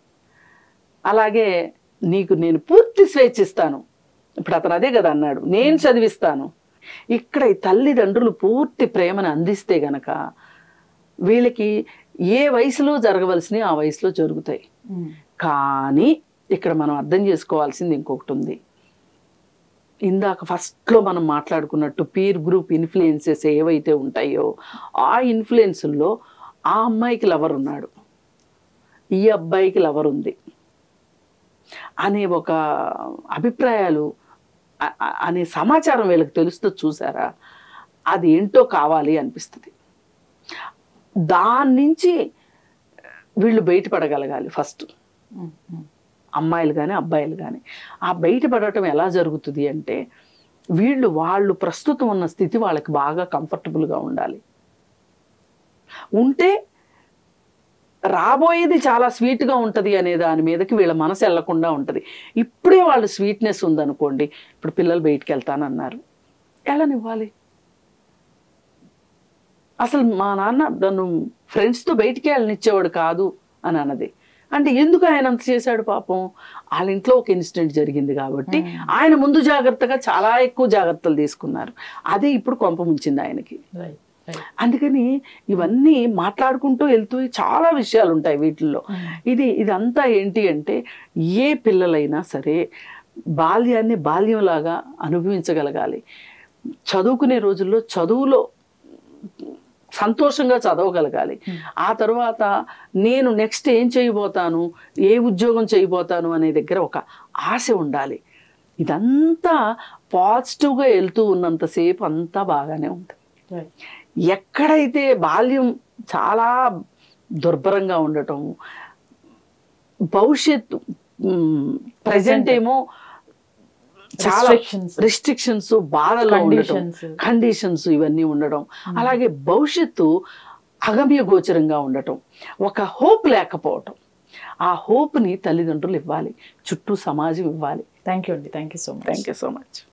అలాగే నీకు నేను పూర్తి స్వేచ్ఛ ఇస్తాను ఇప్పుడు అతను అదే కదా అన్నాడు నేను చదివిస్తాను ఇక్కడ ఈ తల్లిదండ్రులు పూర్తి ప్రేమను అందిస్తే గనక వీళ్ళకి ఏ వయసులో జరగవలసినవి ఆ వయసులో జరుగుతాయి కానీ ఇక్కడ మనం అర్థం చేసుకోవాల్సింది ఇంకొకటి ఉంది ఇందాక ఫస్ట్లో మనం మాట్లాడుకున్నట్టు పీర్ గ్రూప్ ఇన్ఫ్లుయెన్సెస్ ఏవైతే ఉంటాయో ఆ ఇన్ఫ్లుయెన్సుల్లో ఆ అమ్మాయికి లవర్ ఉన్నాడు ఈ అబ్బాయికి లవర్ ఉంది అనే ఒక అభిప్రాయాలు అ- అ- అనే సమాచారం వీళ్ళకి తెలుస్తూ చూసారా అది ఏంటో కావాలి అనిపిస్తుంది దాని నుంచి వీళ్ళు బయటపడగలగాలి ఫస్ట్ అమ్మాయిలు కానీ అబ్బాయిలు కానీ ఆ బయటపడటం ఎలా జరుగుతుంది అంటే వీళ్ళు వాళ్ళు ప్రస్తుతం ఉన్న స్థితి వాళ్ళకి బాగా కంఫర్టబుల్గా ఉండాలి ఉంటే రాబోయేది చాలా స్వీట్గా ఉంటుంది అనే దాని మీదకి వీళ్ళ మనసు వెళ్లకుండా ఉంటుంది ఇప్పుడే వాళ్ళు స్వీట్నెస్ ఉందనుకోండి ఇప్పుడు పిల్లలు బయటికి వెళ్తానన్నారు వెళ్ళనివ్వాలి అసలు మా నాన్న నన్ను ఫ్రెండ్స్తో బయటికి వెళ్ళనిచ్చేవాడు కాదు అని అన్నది అంటే ఎందుకు ఆయన అంత చేశాడు పాపం వాళ్ళ ఇంట్లో ఒక ఇన్సిడెంట్ జరిగింది కాబట్టి ఆయన ముందు జాగ్రత్తగా చాలా ఎక్కువ జాగ్రత్తలు తీసుకున్నారు అదే ఇప్పుడు కొంప ముంచింది ఆయనకి రైట్ రైట్ అందుకని ఇవన్నీ మాట్లాడుకుంటూ వెళ్తూ చాలా విషయాలు ఉంటాయి వీటిల్లో ఇది ఇదంతా ఏంటి అంటే ఏ పిల్లలైనా సరే బాల్యాన్ని బాల్యంలాగా అనుభవించగలగాలి చదువుకునే రోజుల్లో చదువులో సంతోషంగా చదవగలగాలి ఆ తర్వాత నేను నెక్స్ట్ ఏం చేయబోతాను ఏ ఉద్యోగం చేయబోతాను అనే దగ్గర ఒక ఆశ ఉండాలి ఇదంతా పాజిటివ్గా వెళ్తూ ఉన్నంతసేపు అంతా బాగానే ఉంటుంది రైట్ ఎక్కడైతే బాల్యం చాలా దుర్భరంగా ఉండటం భవిష్యత్తు ప్రజెంట్ ఏమో చాలా Restrictions. రిస్ట్రిక్షన్స్ బాధలో ఉండటం Conditions. కండిషన్స్ ఇవన్నీ ఉండటం అలాగే భవిష్యత్తు అగమ్య గోచరంగా ఉండటం ఒక హోప్ లేకపోవటం ఆ హోప్ని తల్లిదండ్రులు ఇవ్వాలి చుట్టూ సమాజం ఇవ్వాలి థ్యాంక్ యూ అండి thank you so much thank you so much